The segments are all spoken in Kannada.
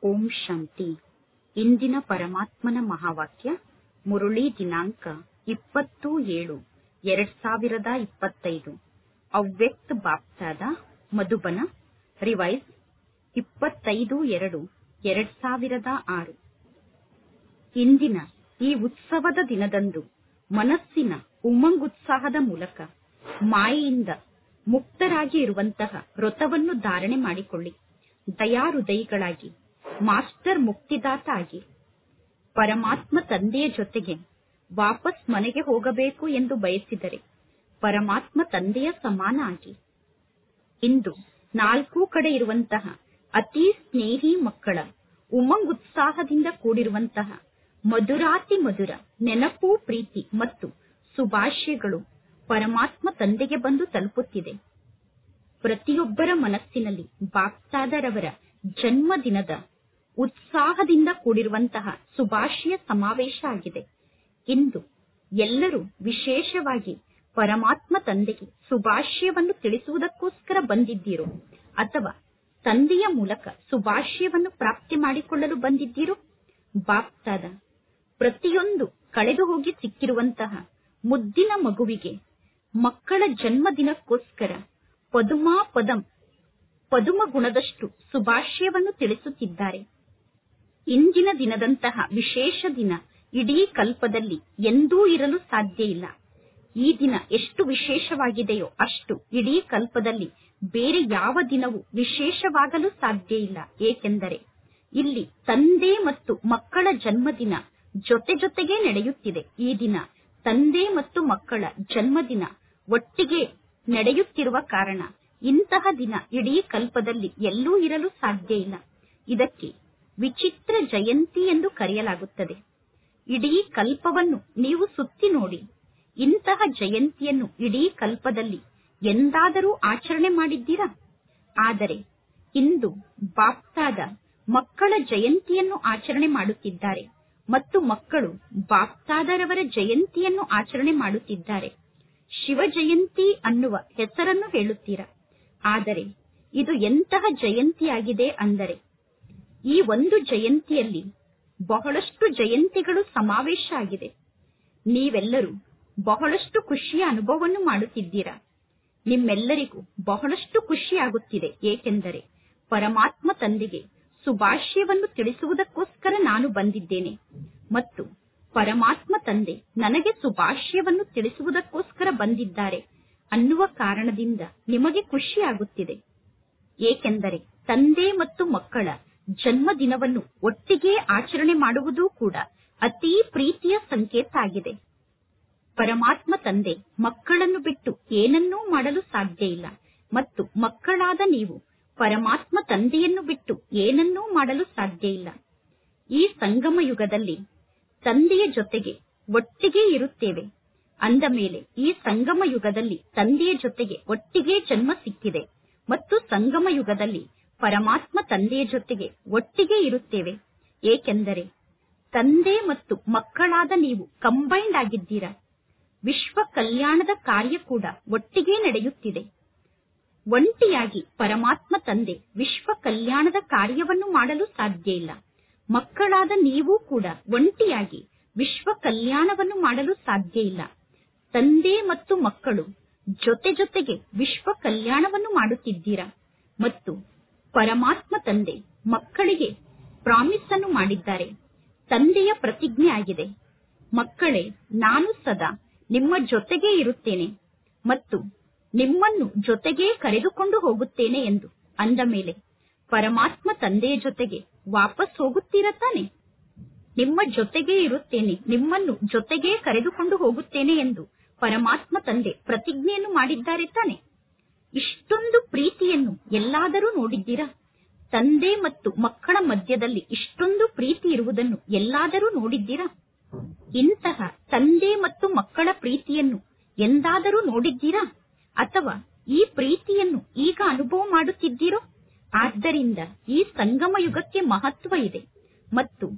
ಓಂ ಶಾಂತಿ ಇಂದಿನ ಪರಮಾತ್ಮನ ಮಹಾವಾಕ್ಯ ಮುರುಳಿ ದಿನಾಂಕ ಇಪ್ಪತ್ತು ಏಳು ಎರಡ್ ಸಾವಿರದ ಇಪ್ಪತ್ತೈದು ಅವ್ಯಕ್ತ ಬಾಪ್ತಾದ ಮಧುಬನ ರಿವೈಸ್ ಇಪ್ಪತ್ತೈದು ಎರಡು ಎರಡ್ ಸಾವಿರದ ಆರು ಇಂದಿನ ಈ ಉತ್ಸವದ ದಿನದಂದು ಮನಸ್ಸಿನ ಉಮಂಗುತ್ಸಾಹದ ಮೂಲಕ ಮಾಯೆಯಿಂದ ಮುಕ್ತರಾಗಿ ಇರುವಂತಹ ವ್ರತವನ್ನು ಧಾರಣೆ ಮಾಡಿಕೊಳ್ಳಿ ದಯಾಹೃದಯಿಗಳಾಗಿ ಮಾಸ್ಟರ್ ಮುಕ್ತಿದಾತ ಆಗಿ ಪರಮಾತ್ಮ ತಂದೆಯ ಜೊತೆಗೆ ವಾಪಸ್ ಮನೆಗೆ ಹೋಗಬೇಕು ಎಂದು ಬಯಸಿದರೆ ಪರಮಾತ್ಮ ತಂದೆಯ ಸಮಾನ ಆಗಿ ಇಂದು ನಾಲ್ಕೂ ಕಡೆ ಇರುವಂತಹ ಅತಿ ಸ್ನೇಹಿ ಮಕ್ಕಳ ಉಮಂಗುತ್ಸಾಹದಿಂದ ಕೂಡಿರುವಂತಹ ಮಧುರಾತಿ ಮಧುರ ನೆನಪು ಪ್ರೀತಿ ಮತ್ತು ಶುಭಾಶಯಗಳು ಪರಮಾತ್ಮ ತಂದೆಗೆ ಬಂದು ತಲುಪುತ್ತಿದೆ ಪ್ರತಿಯೊಬ್ಬರ ಮನಸ್ಸಿನಲ್ಲಿ ಬಾಪ್ತಾದರವರ ಜನ್ಮದಿನದ ಉತ್ಸಾಹದಿಂದ ಕೂಡಿರುವಂತಹ ಶುಭಾಶಯ ಸಮಾವೇಶ ಆಗಿದೆ ಇಂದು ಎಲ್ಲರೂ ವಿಶೇಷವಾಗಿ ಪರಮಾತ್ಮ ತಂದೆಗೆ ಶುಭಾಶಯವನ್ನು ತಿಳಿಸುವುದಕ್ಕೋಸ್ಕರ ಬಂದಿದ್ದೀರೋ ಅಥವಾ ತಂದೆಯ ಮೂಲಕ ಶುಭಾಶಯವನ್ನು ಪ್ರಾಪ್ತಿ ಮಾಡಿಕೊಳ್ಳಲು ಬಂದಿದ್ದೀರೋ ಬಾಪ್ತಾದ ಪ್ರತಿಯೊಂದು ಕಳೆದು ಹೋಗಿ ಸಿಕ್ಕಿರುವಂತಹ ಮುದ್ದಿನ ಮಗುವಿಗೆ ಮಕ್ಕಳ ಜನ್ಮದಿನಕ್ಕೋಸ್ಕರ ಪದುಮಾ ಪದಂ ಪದುಮ ಗುಣದಷ್ಟು ಶುಭಾಶಯವನ್ನು ತಿಳಿಸುತ್ತಿದ್ದಾರೆ ಇಂದಿನ ದಿನದಂತಹ ವಿಶೇಷ ದಿನ ಇಡೀ ಕಲ್ಪದಲ್ಲಿ ಎಂದೂ ಇರಲು ಸಾಧ್ಯ ಇಲ್ಲ ಈ ದಿನ ಎಷ್ಟು ವಿಶೇಷವಾಗಿದೆಯೋ ಅಷ್ಟು ಇಡೀ ಕಲ್ಪದಲ್ಲಿ ಬೇರೆ ಯಾವ ದಿನವೂ ವಿಶೇಷವಾಗಲು ಸಾಧ್ಯ ಇಲ್ಲ ಏಕೆಂದರೆ ಇಲ್ಲಿ ತಂದೆ ಮತ್ತು ಮಕ್ಕಳ ಜನ್ಮದಿನ ಜೊತೆ ಜೊತೆಗೆ ನಡೆಯುತ್ತಿದೆ ಈ ದಿನ ತಂದೆ ಮತ್ತು ಮಕ್ಕಳ ಜನ್ಮದಿನ ಒಟ್ಟಿಗೆ ನಡೆಯುತ್ತಿರುವ ಕಾರಣ ಇಂತಹ ದಿನ ಇಡೀ ಕಲ್ಪದಲ್ಲಿ ಎಲ್ಲೂ ಇರಲು ಸಾಧ್ಯ ಇಲ್ಲ ಇದಕ್ಕೆ ವಿಚಿತ್ರ ಜಯಂತಿ ಎಂದು ಕರೆಯಲಾಗುತ್ತದೆ ಇಡೀ ಕಲ್ಪವನ್ನು ನೀವು ಸುತ್ತಿ ನೋಡಿ ಇಂತಹ ಜಯಂತಿಯನ್ನು ಇಡೀ ಕಲ್ಪದಲ್ಲಿ ಎಂದಾದರೂ ಆಚರಣೆ ಮಾಡಿದ್ದೀರಾ ಆದರೆ ಇಂದು ಬಾಪ್ತಾದ ಮಕ್ಕಳ ಜಯಂತಿಯನ್ನು ಆಚರಣೆ ಮಾಡುತ್ತಿದ್ದಾರೆ ಮತ್ತು ಮಕ್ಕಳು ಬಾಪ್ತಾದರವರ ಜಯಂತಿಯನ್ನು ಆಚರಣೆ ಮಾಡುತ್ತಿದ್ದಾರೆ ಶಿವ ಜಯಂತಿ ಅನ್ನುವ ಹೆಸರನ್ನು ಹೇಳುತ್ತೀರಾ ಆದರೆ ಇದು ಎಂತಹ ಜಯಂತಿಯಾಗಿದೆ ಅಂದರೆ ಈ ಒಂದು ಜಯಂತಿಯಲ್ಲಿ ಬಹಳಷ್ಟು ಜಯಂತಿಗಳು ಸಮಾವೇಶ ಆಗಿದೆ ನೀವೆಲ್ಲರೂ ಬಹಳಷ್ಟು ಖುಷಿಯ ಅನುಭವವನ್ನು ಮಾಡುತ್ತಿದ್ದೀರಾ ನಿಮ್ಮೆಲ್ಲರಿಗೂ ಬಹಳಷ್ಟು ಖುಷಿಯಾಗುತ್ತಿದೆ ಏಕೆಂದರೆ ಪರಮಾತ್ಮ ತಂದೆಗೆ ಶುಭಾಶಯವನ್ನು ತಿಳಿಸುವುದಕ್ಕೋಸ್ಕರ ನಾನು ಬಂದಿದ್ದೇನೆ ಮತ್ತು ಪರಮಾತ್ಮ ತಂದೆ ನನಗೆ ಶುಭಾಶಯವನ್ನು ತಿಳಿಸುವುದಕ್ಕೋಸ್ಕರ ಬಂದಿದ್ದಾರೆ ಅನ್ನುವ ಕಾರಣದಿಂದ ನಿಮಗೆ ಖುಷಿಯಾಗುತ್ತಿದೆ ಏಕೆಂದರೆ ತಂದೆ ಮತ್ತು ಮಕ್ಕಳ ಜನ್ಮದಿನವನ್ನು ಒಟ್ಟಿಗೆ ಆಚರಣೆ ಮಾಡುವುದೂ ಕೂಡ ಅತೀ ಪ್ರೀತಿಯ ಸಂಕೇತ ಆಗಿದೆ ಪರಮಾತ್ಮ ತಂದೆ ಮಕ್ಕಳನ್ನು ಬಿಟ್ಟು ಏನನ್ನೂ ಮಾಡಲು ಸಾಧ್ಯ ಇಲ್ಲ ಮತ್ತು ಮಕ್ಕಳಾದ ನೀವು ಪರಮಾತ್ಮ ತಂದೆಯನ್ನು ಬಿಟ್ಟು ಏನನ್ನೂ ಮಾಡಲು ಸಾಧ್ಯ ಇಲ್ಲ ಈ ಸಂಗಮ ಯುಗದಲ್ಲಿ ತಂದೆಯ ಜೊತೆಗೆ ಒಟ್ಟಿಗೆ ಇರುತ್ತೇವೆ ಅಂದ ಮೇಲೆ ಈ ಸಂಗಮ ಯುಗದಲ್ಲಿ ತಂದೆಯ ಜೊತೆಗೆ ಒಟ್ಟಿಗೆ ಜನ್ಮ ಸಿಕ್ಕಿದೆ ಮತ್ತು ಸಂಗಮ ಯುಗದಲ್ಲಿ ಪರಮಾತ್ಮ ತಂದೆಯ ಜೊತೆಗೆ ಒಟ್ಟಿಗೆ ಇರುತ್ತೇವೆ ಏಕೆಂದರೆ ತಂದೆ ಮತ್ತು ಮಕ್ಕಳಾದ ನೀವು ಕಂಬೈಂಡ್ ಆಗಿದ್ದೀರಾ ವಿಶ್ವ ಕಲ್ಯಾಣದ ಕಾರ್ಯ ಕೂಡ ಒಟ್ಟಿಗೆ ನಡೆಯುತ್ತಿದೆ ಒಂಟಿಯಾಗಿ ಪರಮಾತ್ಮ ತಂದೆ ವಿಶ್ವ ಕಲ್ಯಾಣದ ಕಾರ್ಯವನ್ನು ಮಾಡಲು ಸಾಧ್ಯ ಇಲ್ಲ ಮಕ್ಕಳಾದ ನೀವು ಕೂಡ ಒಂಟಿಯಾಗಿ ವಿಶ್ವ ಕಲ್ಯಾಣವನ್ನು ಮಾಡಲು ಸಾಧ್ಯ ಇಲ್ಲ ತಂದೆ ಮತ್ತು ಮಕ್ಕಳು ಜೊತೆ ಜೊತೆಗೆ ವಿಶ್ವ ಕಲ್ಯಾಣವನ್ನು ಮಾಡುತ್ತಿದ್ದೀರಾ ಮತ್ತು ಪರಮಾತ್ಮ ತಂದೆ ಮಕ್ಕಳಿಗೆ ಪ್ರಾಮಿಸ್ ಅನ್ನು ಮಾಡಿದ್ದಾರೆ ತಂದೆಯ ಪ್ರತಿಜ್ಞೆ ಆಗಿದೆ ಮಕ್ಕಳೇ ನಾನು ಸದಾ ನಿಮ್ಮ ಜೊತೆಗೇ ಇರುತ್ತೇನೆ ಮತ್ತು ನಿಮ್ಮನ್ನು ಜೊತೆಗೇ ಕರೆದುಕೊಂಡು ಹೋಗುತ್ತೇನೆ ಎಂದು ಅಂದ ಮೇಲೆ ಪರಮಾತ್ಮ ತಂದೆಯ ಜೊತೆಗೆ ವಾಪಸ್ ಹೋಗುತ್ತೀರ ತಾನೆ ನಿಮ್ಮ ಜೊತೆಗೇ ಇರುತ್ತೇನೆ ನಿಮ್ಮನ್ನು ಜೊತೆಗೇ ಕರೆದುಕೊಂಡು ಹೋಗುತ್ತೇನೆ ಎಂದು ಪರಮಾತ್ಮ ತಂದೆ ಪ್ರತಿಜ್ಞೆಯನ್ನು ಮಾಡಿದ್ದಾರೆ ತಾನೆ ಇಷ್ಟೊಂದು ಪ್ರೀತಿಯನ್ನು ಎಲ್ಲಾದರೂ ನೋಡಿದ್ದೀರಾ ತಂದೆ ಮತ್ತು ಮಕ್ಕಳ ಮಧ್ಯದಲ್ಲಿ ಇಷ್ಟೊಂದು ಪ್ರೀತಿ ಇರುವುದನ್ನು ಎಲ್ಲಾದರೂ ನೋಡಿದ್ದೀರಾ ಇಂತಹ ತಂದೆ ಮತ್ತು ಮಕ್ಕಳ ಪ್ರೀತಿಯನ್ನು ಎಂದಾದರೂ ನೋಡಿದ್ದೀರಾ ಅಥವಾ ಈ ಪ್ರೀತಿಯನ್ನು ಈಗ ಅನುಭವ ಮಾಡುತ್ತಿದ್ದೀರೋ ಆದ್ದರಿಂದ ಈ ಸಂಗಮ ಯುಗಕ್ಕೆ ಮಹತ್ವ ಇದೆ ಮತ್ತು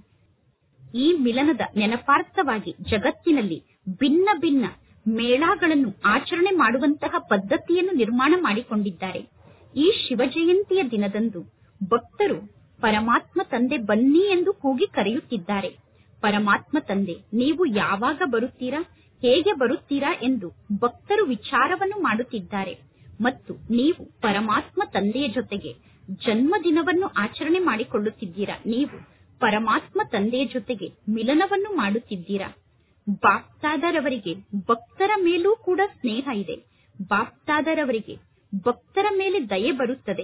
ಈ ಮಿಲನದ ನೆನಪಾರ್ಥವಾಗಿ ಜಗತ್ತಿನಲ್ಲಿ ಭಿನ್ನ ಭಿನ್ನ ಮೇಳಗಳನ್ನು ಆಚರಣೆ ಮಾಡುವಂತಹ ಪದ್ಧತಿಯನ್ನು ನಿರ್ಮಾಣ ಮಾಡಿಕೊಂಡಿದ್ದಾರೆ ಈ ಶಿವ ಜಯಂತಿಯ ದಿನದಂದು ಭಕ್ತರು ಪರಮಾತ್ಮ ತಂದೆ ಬನ್ನಿ ಎಂದು ಕೂಗಿ ಕರೆಯುತ್ತಿದ್ದಾರೆ ಪರಮಾತ್ಮ ತಂದೆ ನೀವು ಯಾವಾಗ ಬರುತ್ತೀರಾ ಹೇಗೆ ಬರುತ್ತೀರಾ ಎಂದು ಭಕ್ತರು ವಿಚಾರವನ್ನು ಮಾಡುತ್ತಿದ್ದಾರೆ ಮತ್ತು ನೀವು ಪರಮಾತ್ಮ ತಂದೆಯ ಜೊತೆಗೆ ಜನ್ಮದಿನವನ್ನು ಆಚರಣೆ ಮಾಡಿಕೊಳ್ಳುತ್ತಿದ್ದೀರಾ ನೀವು ಪರಮಾತ್ಮ ತಂದೆಯ ಜೊತೆಗೆ ಮಿಲನವನ್ನು ಮಾಡುತ್ತಿದ್ದೀರಾ ಬಾಪ್ತಾದರವರಿಗೆ ಭಕ್ತರ ಮೇಲೂ ಕೂಡ ಸ್ನೇಹ ಇದೆ ಬಾಪ್ತಾದರವರಿಗೆ ಭಕ್ತರ ಮೇಲೆ ದಯೆ ಬರುತ್ತದೆ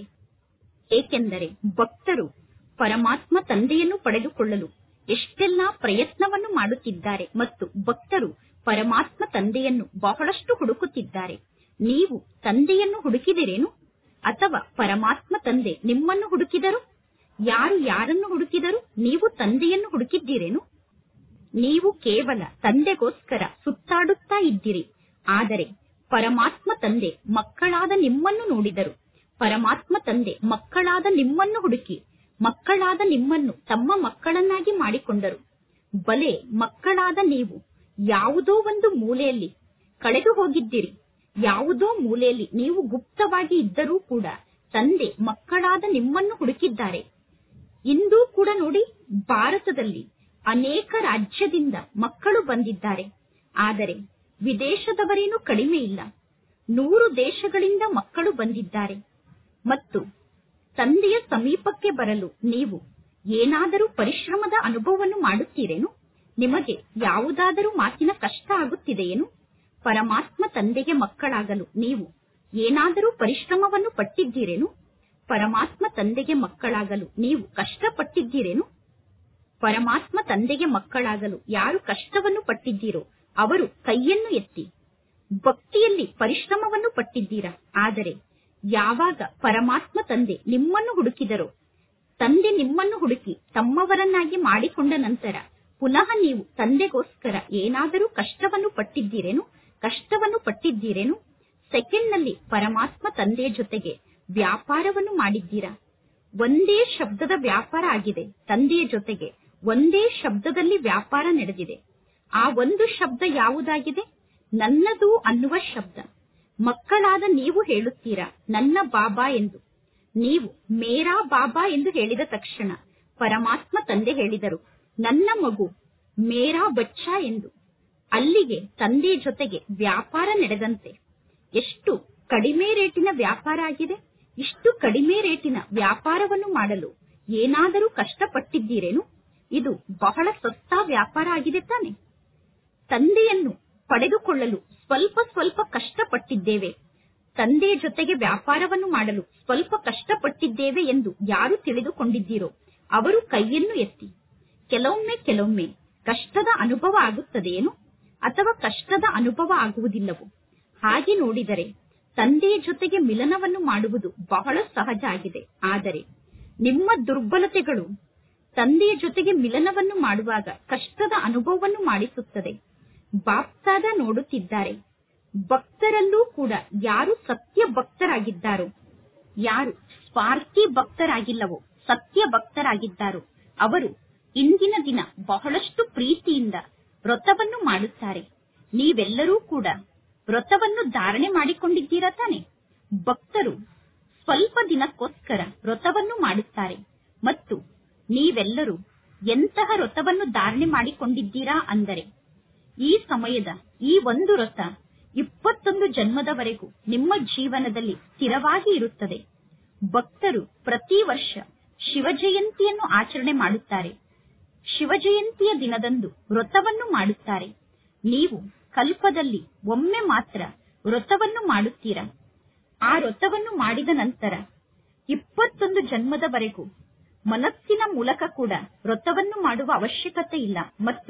ಏಕೆಂದರೆ ಭಕ್ತರು ಪರಮಾತ್ಮ ತಂದೆಯನ್ನು ಪಡೆದುಕೊಳ್ಳಲು ಎಷ್ಟೆಲ್ಲಾ ಪ್ರಯತ್ನವನ್ನು ಮಾಡುತ್ತಿದ್ದಾರೆ ಮತ್ತು ಭಕ್ತರು ಪರಮಾತ್ಮ ತಂದೆಯನ್ನು ಬಹಳಷ್ಟು ಹುಡುಕುತ್ತಿದ್ದಾರೆ ನೀವು ತಂದೆಯನ್ನು ಹುಡುಕಿದಿರೇನು ಅಥವಾ ಪರಮಾತ್ಮ ತಂದೆ ನಿಮ್ಮನ್ನು ಹುಡುಕಿದರು ಯಾರು ಯಾರನ್ನು ಹುಡುಕಿದರು ನೀವು ತಂದೆಯನ್ನು ಹುಡುಕಿದ್ದೀರೇನು ನೀವು ಕೇವಲ ತಂದೆಗೋಸ್ಕರ ಸುತ್ತಾಡುತ್ತಾ ಇದ್ದೀರಿ ಆದರೆ ಪರಮಾತ್ಮ ತಂದೆ ಮಕ್ಕಳಾದ ನಿಮ್ಮನ್ನು ನೋಡಿದರು ಪರಮಾತ್ಮ ತಂದೆ ಮಕ್ಕಳಾದ ನಿಮ್ಮನ್ನು ಹುಡುಕಿ ಮಕ್ಕಳಾದ ನಿಮ್ಮನ್ನು ತಮ್ಮ ಮಕ್ಕಳನ್ನಾಗಿ ಮಾಡಿಕೊಂಡರು ಬಲೆ ಮಕ್ಕಳಾದ ನೀವು ಯಾವುದೋ ಒಂದು ಮೂಲೆಯಲ್ಲಿ ಕಳೆದು ಹೋಗಿದ್ದೀರಿ ಯಾವುದೋ ಮೂಲೆಯಲ್ಲಿ ನೀವು ಗುಪ್ತವಾಗಿ ಇದ್ದರೂ ಕೂಡ ತಂದೆ ಮಕ್ಕಳಾದ ನಿಮ್ಮನ್ನು ಹುಡುಕಿದ್ದಾರೆ ಇಂದೂ ಕೂಡ ನೋಡಿ ಭಾರತದಲ್ಲಿ ಅನೇಕ ರಾಜ್ಯದಿಂದ ಮಕ್ಕಳು ಬಂದಿದ್ದಾರೆ ಆದರೆ ವಿದೇಶದವರೇನು ಕಡಿಮೆ ಇಲ್ಲ ನೂರು ದೇಶಗಳಿಂದ ಮಕ್ಕಳು ಬಂದಿದ್ದಾರೆ ಮತ್ತು ತಂದೆಯ ಸಮೀಪಕ್ಕೆ ಬರಲು ನೀವು ಏನಾದರೂ ಪರಿಶ್ರಮದ ಅನುಭವವನ್ನು ಮಾಡುತ್ತೀರೇನು ನಿಮಗೆ ಯಾವುದಾದರೂ ಮಾತಿನ ಕಷ್ಟ ಆಗುತ್ತಿದೆಯೇನು ಪರಮಾತ್ಮ ತಂದೆಗೆ ಮಕ್ಕಳಾಗಲು ನೀವು ಏನಾದರೂ ಪರಿಶ್ರಮವನ್ನು ಪಟ್ಟಿದ್ದೀರೇನು ಪರಮಾತ್ಮ ತಂದೆಗೆ ಮಕ್ಕಳಾಗಲು ನೀವು ಕಷ್ಟಪಟ್ಟಿದ್ದೀರೇನು ಪರಮಾತ್ಮ ತಂದೆಗೆ ಮಕ್ಕಳಾಗಲು ಯಾರು ಕಷ್ಟವನ್ನು ಪಟ್ಟಿದ್ದೀರೋ ಅವರು ಕೈಯನ್ನು ಎತ್ತಿ ಭಕ್ತಿಯಲ್ಲಿ ಪರಿಶ್ರಮವನ್ನು ಪಟ್ಟಿದ್ದೀರಾ ಆದರೆ ಯಾವಾಗ ಪರಮಾತ್ಮ ತಂದೆ ನಿಮ್ಮನ್ನು ಹುಡುಕಿದರೋ ತಂದೆ ನಿಮ್ಮನ್ನು ಹುಡುಕಿ ತಮ್ಮವರನ್ನಾಗಿ ಮಾಡಿಕೊಂಡ ನಂತರ ಪುನಃ ನೀವು ತಂದೆಗೋಸ್ಕರ ಏನಾದರೂ ಕಷ್ಟವನ್ನು ಪಟ್ಟಿದ್ದೀರೇನು ಕಷ್ಟವನ್ನು ಪಟ್ಟಿದ್ದೀರೇನು ಸೆಕೆಂಡ್ನಲ್ಲಿ ಪರಮಾತ್ಮ ತಂದೆಯ ಜೊತೆಗೆ ವ್ಯಾಪಾರವನ್ನು ಮಾಡಿದ್ದೀರಾ ಒಂದೇ ಶಬ್ದದ ವ್ಯಾಪಾರ ಆಗಿದೆ ತಂದೆಯ ಜೊತೆಗೆ ಒಂದೇ ಶಬ್ದದಲ್ಲಿ ವ್ಯಾಪಾರ ನಡೆದಿದೆ ಆ ಒಂದು ಶಬ್ದ ಯಾವುದಾಗಿದೆ ನನ್ನದು ಅನ್ನುವ ಶಬ್ದ ಮಕ್ಕಳಾದ ನೀವು ಹೇಳುತ್ತೀರಾ ನನ್ನ ಬಾಬಾ ಎಂದು ನೀವು ಮೇರಾ ಬಾಬಾ ಎಂದು ಹೇಳಿದ ತಕ್ಷಣ ಪರಮಾತ್ಮ ತಂದೆ ಹೇಳಿದರು ನನ್ನ ಮಗು ಮೇರಾ ಬಚ್ಚ ಎಂದು ಅಲ್ಲಿಗೆ ತಂದೆಯ ಜೊತೆಗೆ ವ್ಯಾಪಾರ ನಡೆದಂತೆ ಎಷ್ಟು ಕಡಿಮೆ ರೇಟಿನ ವ್ಯಾಪಾರ ಆಗಿದೆ ಇಷ್ಟು ಕಡಿಮೆ ರೇಟಿನ ವ್ಯಾಪಾರವನ್ನು ಮಾಡಲು ಏನಾದರೂ ಕಷ್ಟಪಟ್ಟಿದ್ದೀರೇನು ಇದು ಬಹಳ ಸಸ್ತಾ ವ್ಯಾಪಾರ ಆಗಿದೆ ತಾನೆ ತಂದೆಯನ್ನು ಪಡೆದುಕೊಳ್ಳಲು ಸ್ವಲ್ಪ ಸ್ವಲ್ಪ ಕಷ್ಟಪಟ್ಟಿದ್ದೇವೆ ತಂದೆಯ ಜೊತೆಗೆ ವ್ಯಾಪಾರವನ್ನು ಮಾಡಲು ಸ್ವಲ್ಪ ಕಷ್ಟಪಟ್ಟಿದ್ದೇವೆ ಎಂದು ಯಾರು ತಿಳಿದುಕೊಂಡಿದ್ದೀರೋ ಅವರು ಕೈಯನ್ನು ಎತ್ತಿ ಕೆಲವೊಮ್ಮೆ ಕೆಲವೊಮ್ಮೆ ಕಷ್ಟದ ಅನುಭವ ಆಗುತ್ತದೆಯೇನು ಅಥವಾ ಕಷ್ಟದ ಅನುಭವ ಆಗುವುದಿಲ್ಲವೋ ಹಾಗೆ ನೋಡಿದರೆ ತಂದೆಯ ಜೊತೆಗೆ ಮಿಲನವನ್ನು ಮಾಡುವುದು ಬಹಳ ಸಹಜ ಆಗಿದೆ ಆದರೆ ನಿಮ್ಮ ದುರ್ಬಲತೆಗಳು ತಂದೆಯ ಜೊತೆಗೆ ಮಿಲನವನ್ನು ಮಾಡುವಾಗ ಕಷ್ಟದ ಅನುಭವವನ್ನು ಮಾಡಿಸುತ್ತದೆ ಬಾಪ್ತಾದ ನೋಡುತ್ತಿದ್ದಾರೆ ಭಕ್ತರಲ್ಲೂ ಕೂಡ ಯಾರು ಸತ್ಯ ಭಕ್ತರಾಗಿದ್ದಾರೋ ಯಾರು ಸ್ವಾರ್ಥಿ ಭಕ್ತರಾಗಿಲ್ಲವೋ ಸತ್ಯ ಭಕ್ತರಾಗಿದ್ದಾರೋ ಅವರು ಇಂದಿನ ದಿನ ಬಹಳಷ್ಟು ಪ್ರೀತಿಯಿಂದ ವ್ರತವನ್ನು ಮಾಡುತ್ತಾರೆ ನೀವೆಲ್ಲರೂ ಕೂಡ ವ್ರತವನ್ನು ಧಾರಣೆ ಮಾಡಿಕೊಂಡಿದ್ದೀರಾ ತಾನೆ ಭಕ್ತರು ಸ್ವಲ್ಪ ದಿನಕ್ಕೋಸ್ಕರ ವ್ರತವನ್ನು ಮಾಡುತ್ತಾರೆ ಮತ್ತು ನೀವೆಲ್ಲರೂ ಎಂತಹ ವ್ರತವನ್ನು ಧಾರಣೆ ಮಾಡಿಕೊಂಡಿದ್ದೀರಾ ಅಂದರೆ ಈ ಸಮಯದ ಈ ಒಂದು ವ್ರತ ಇಪ್ಪತ್ತೊಂದು ಜನ್ಮದವರೆಗೂ ನಿಮ್ಮ ಜೀವನದಲ್ಲಿ ಸ್ಥಿರವಾಗಿ ಇರುತ್ತದೆ ಭಕ್ತರು ಪ್ರತಿ ವರ್ಷ ಶಿವಜಯಂತಿಯನ್ನು ಆಚರಣೆ ಮಾಡುತ್ತಾರೆ ಶಿವಜಯಂತಿಯ ದಿನದಂದು ವ್ರತವನ್ನು ಮಾಡುತ್ತಾರೆ ನೀವು ಕಲ್ಪದಲ್ಲಿ ಒಮ್ಮೆ ಮಾತ್ರ ವ್ರತವನ್ನು ಮಾಡುತ್ತೀರಾ ಆ ವ್ರತವನ್ನು ಮಾಡಿದ ನಂತರ ಇಪ್ಪತ್ತೊಂದು ಜನ್ಮದವರೆಗೂ ಮನಸ್ಸಿನ ಮೂಲಕ ಕೂಡ ವ್ರತವನ್ನು ಮಾಡುವ ಅವಶ್ಯಕತೆ ಇಲ್ಲ ಮತ್ತು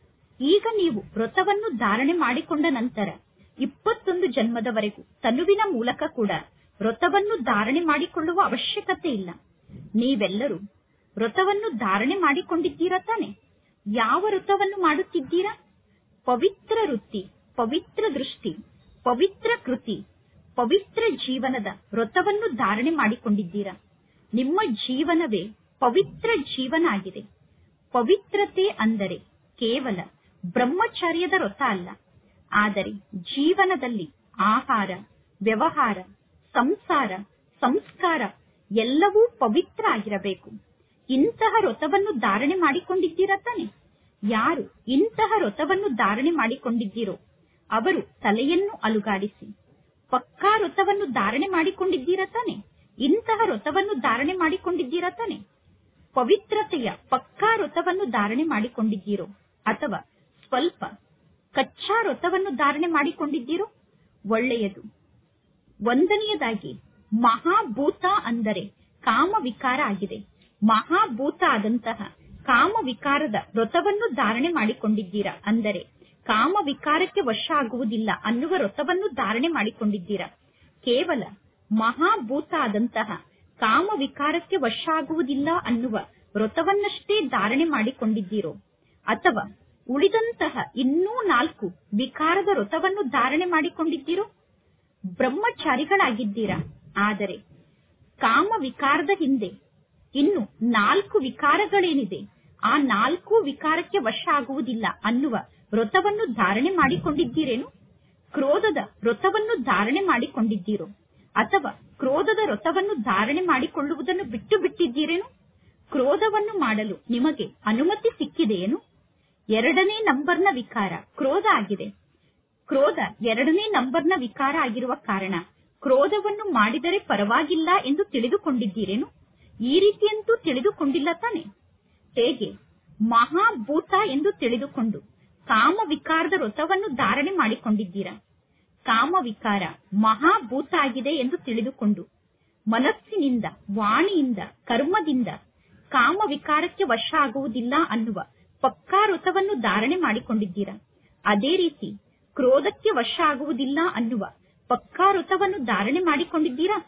ಈಗ ನೀವು ವ್ರತವನ್ನು ಧಾರಣೆ ಮಾಡಿಕೊಂಡ ನಂತರ ಇಪ್ಪತ್ತೊಂದು ಜನ್ಮದವರೆಗೂ ತನುವಿನ ಮೂಲಕ ಕೂಡ ವ್ರತವನ್ನು ಧಾರಣೆ ಮಾಡಿಕೊಳ್ಳುವ ಅವಶ್ಯಕತೆ ಇಲ್ಲ ನೀವೆಲ್ಲರೂ ವ್ರತವನ್ನು ಧಾರಣೆ ಮಾಡಿಕೊಂಡಿದ್ದೀರಾ ತಾನೆ ಯಾವ ವ್ರತವನ್ನು ಮಾಡುತ್ತಿದ್ದೀರಾ ಪವಿತ್ರ ವೃತ್ತಿ ಪವಿತ್ರ ದೃಷ್ಟಿ ಪವಿತ್ರ ಕೃತಿ ಪವಿತ್ರ ಜೀವನದ ವ್ರತವನ್ನು ಧಾರಣೆ ಮಾಡಿಕೊಂಡಿದ್ದೀರಾ ನಿಮ್ಮ ಜೀವನವೇ ಪವಿತ್ರ ಜೀವನ ಆಗಿದೆ ಪವಿತ್ರತೆ ಅಂದರೆ ಕೇವಲ ಬ್ರಹ್ಮಚರ್ಯದ ವ್ರತ ಅಲ್ಲ ಆದರೆ ಜೀವನದಲ್ಲಿ ಆಹಾರ ವ್ಯವಹಾರ ಸಂಸಾರ ಸಂಸ್ಕಾರ ಎಲ್ಲವೂ ಪವಿತ್ರ ಆಗಿರಬೇಕು ಇಂತಹ ವ್ರತವನ್ನು ಧಾರಣೆ ಮಾಡಿಕೊಂಡಿದ್ದೀರಾ ತಾನೆ ಯಾರು ಇಂತಹ ವ್ರತವನ್ನು ಧಾರಣೆ ಮಾಡಿಕೊಂಡಿದ್ದೀರೋ ಅವರು ತಲೆಯನ್ನು ಅಲುಗಾಡಿಸಿ ಪಕ್ಕಾ ವ್ರತವನ್ನು ಧಾರಣೆ ಮಾಡಿಕೊಂಡಿದ್ದೀರಾ ತಾನೆ ಇಂತಹ ವ್ರತವನ್ನು ಧಾರಣೆ ಮಾಡಿಕೊಂಡಿದ್ದೀರಾ ತಾನೆ ಪವಿತ್ರತೆಯ ಪಕ್ಕಾ ವ್ರತವನ್ನು ಧಾರಣೆ ಮಾಡಿಕೊಂಡಿದ್ದೀರೋ ಅಥವಾ ಸ್ವಲ್ಪ ಕಚ್ಚಾ ವ್ರತವನ್ನು ಧಾರಣೆ ಮಾಡಿಕೊಂಡಿದ್ದೀರೋ ಒಳ್ಳೆಯದು ಒಂದನೆಯದಾಗಿ ಮಹಾಭೂತ ಅಂದರೆ ಕಾಮ ವಿಕಾರ ಆಗಿದೆ ಮಹಾಭೂತ ಆದಂತಹ ಕಾಮ ವಿಕಾರದ ವ್ರತವನ್ನು ಧಾರಣೆ ಮಾಡಿಕೊಂಡಿದ್ದೀರಾ ಅಂದರೆ ಕಾಮ ವಿಕಾರಕ್ಕೆ ವಶ ಆಗುವುದಿಲ್ಲ ಅನ್ನುವ ವ್ರತವನ್ನು ಧಾರಣೆ ಮಾಡಿಕೊಂಡಿದ್ದೀರಾ ಕೇವಲ ಮಹಾಭೂತ ಆದಂತಹ ಕಾಮ ವಿಕಾರಕ್ಕೆ ವಶ ಆಗುವುದಿಲ್ಲ ಅನ್ನುವ ವ್ರತವನ್ನಷ್ಟೇ ಧಾರಣೆ ಮಾಡಿಕೊಂಡಿದ್ದೀರೋ ಅಥವಾ ಉಳಿದಂತಹ ಇನ್ನೂ ನಾಲ್ಕು ವಿಕಾರದ ವ್ರತವನ್ನು ಧಾರಣೆ ಮಾಡಿಕೊಂಡಿದ್ದೀರೋ ಬ್ರಹ್ಮಚಾರಿಗಳಾಗಿದ್ದೀರಾ ಆದರೆ ಕಾಮ ವಿಕಾರದ ಹಿಂದೆ ಇನ್ನು ನಾಲ್ಕು ವಿಕಾರಗಳೇನಿದೆ ಆ ನಾಲ್ಕು ವಿಕಾರಕ್ಕೆ ವಶ ಆಗುವುದಿಲ್ಲ ಅನ್ನುವ ವ್ರತವನ್ನು ಧಾರಣೆ ಮಾಡಿಕೊಂಡಿದ್ದೀರೇನು ಕ್ರೋಧದ ವ್ರತವನ್ನು ಧಾರಣೆ ಮಾಡಿಕೊಂಡಿದ್ದೀರೋ ಅಥವಾ ಕ್ರೋಧದ ವ್ರತವನ್ನು ಧಾರಣೆ ಮಾಡಿಕೊಳ್ಳುವುದನ್ನು ಬಿಟ್ಟು ಬಿಟ್ಟಿದ್ದೀರೇನು ಕ್ರೋಧವನ್ನು ಮಾಡಲು ನಿಮಗೆ ಅನುಮತಿ ಸಿಕ್ಕಿದೆಯೇನು ಎರಡನೇ ನಂಬರ್ನ ವಿಕಾರ ಕ್ರೋಧ ಆಗಿದೆ ಕ್ರೋಧ ಎರಡನೇ ನಂಬರ್ನ ವಿಕಾರ ಆಗಿರುವ ಕಾರಣ ಕ್ರೋಧವನ್ನು ಮಾಡಿದರೆ ಪರವಾಗಿಲ್ಲ ಎಂದು ತಿಳಿದುಕೊಂಡಿದ್ದೀರೇನು ಈ ರೀತಿಯಂತೂ ತಿಳಿದುಕೊಂಡಿಲ್ಲ ತಾನೆ ಹೇಗೆ ಮಹಾಭೂತ ಎಂದು ತಿಳಿದುಕೊಂಡು ಕಾಮ ವಿಕಾರದ ವ್ರತವನ್ನು ಧಾರಣೆ ಮಾಡಿಕೊಂಡಿದ್ದೀರಾ ಕಾಮ ವಿಕಾರ ಮಹಾಭೂತ ಆಗಿದೆ ಎಂದು ತಿಳಿದುಕೊಂಡು ಮನಸ್ಸಿನಿಂದ ವಾಣಿಯಿಂದ ಕರ್ಮದಿಂದ ಕಾಮ ವಿಕಾರಕ್ಕೆ ವಶ ಆಗುವುದಿಲ್ಲ ಅನ್ನುವ ಪಕ್ಕಾ ವ್ರತವನ್ನು ಧಾರಣೆ ಮಾಡಿಕೊಂಡಿದ್ದೀರಾ ಅದೇ ರೀತಿ ಕ್ರೋಧಕ್ಕೆ ವಶ ಆಗುವುದಿಲ್ಲ ಅನ್ನುವ ಪಕ್ಕಾ ವ್ರತವನ್ನು ಧಾರಣೆ ಮಾಡಿಕೊಂಡಿದ್ದೀರಾ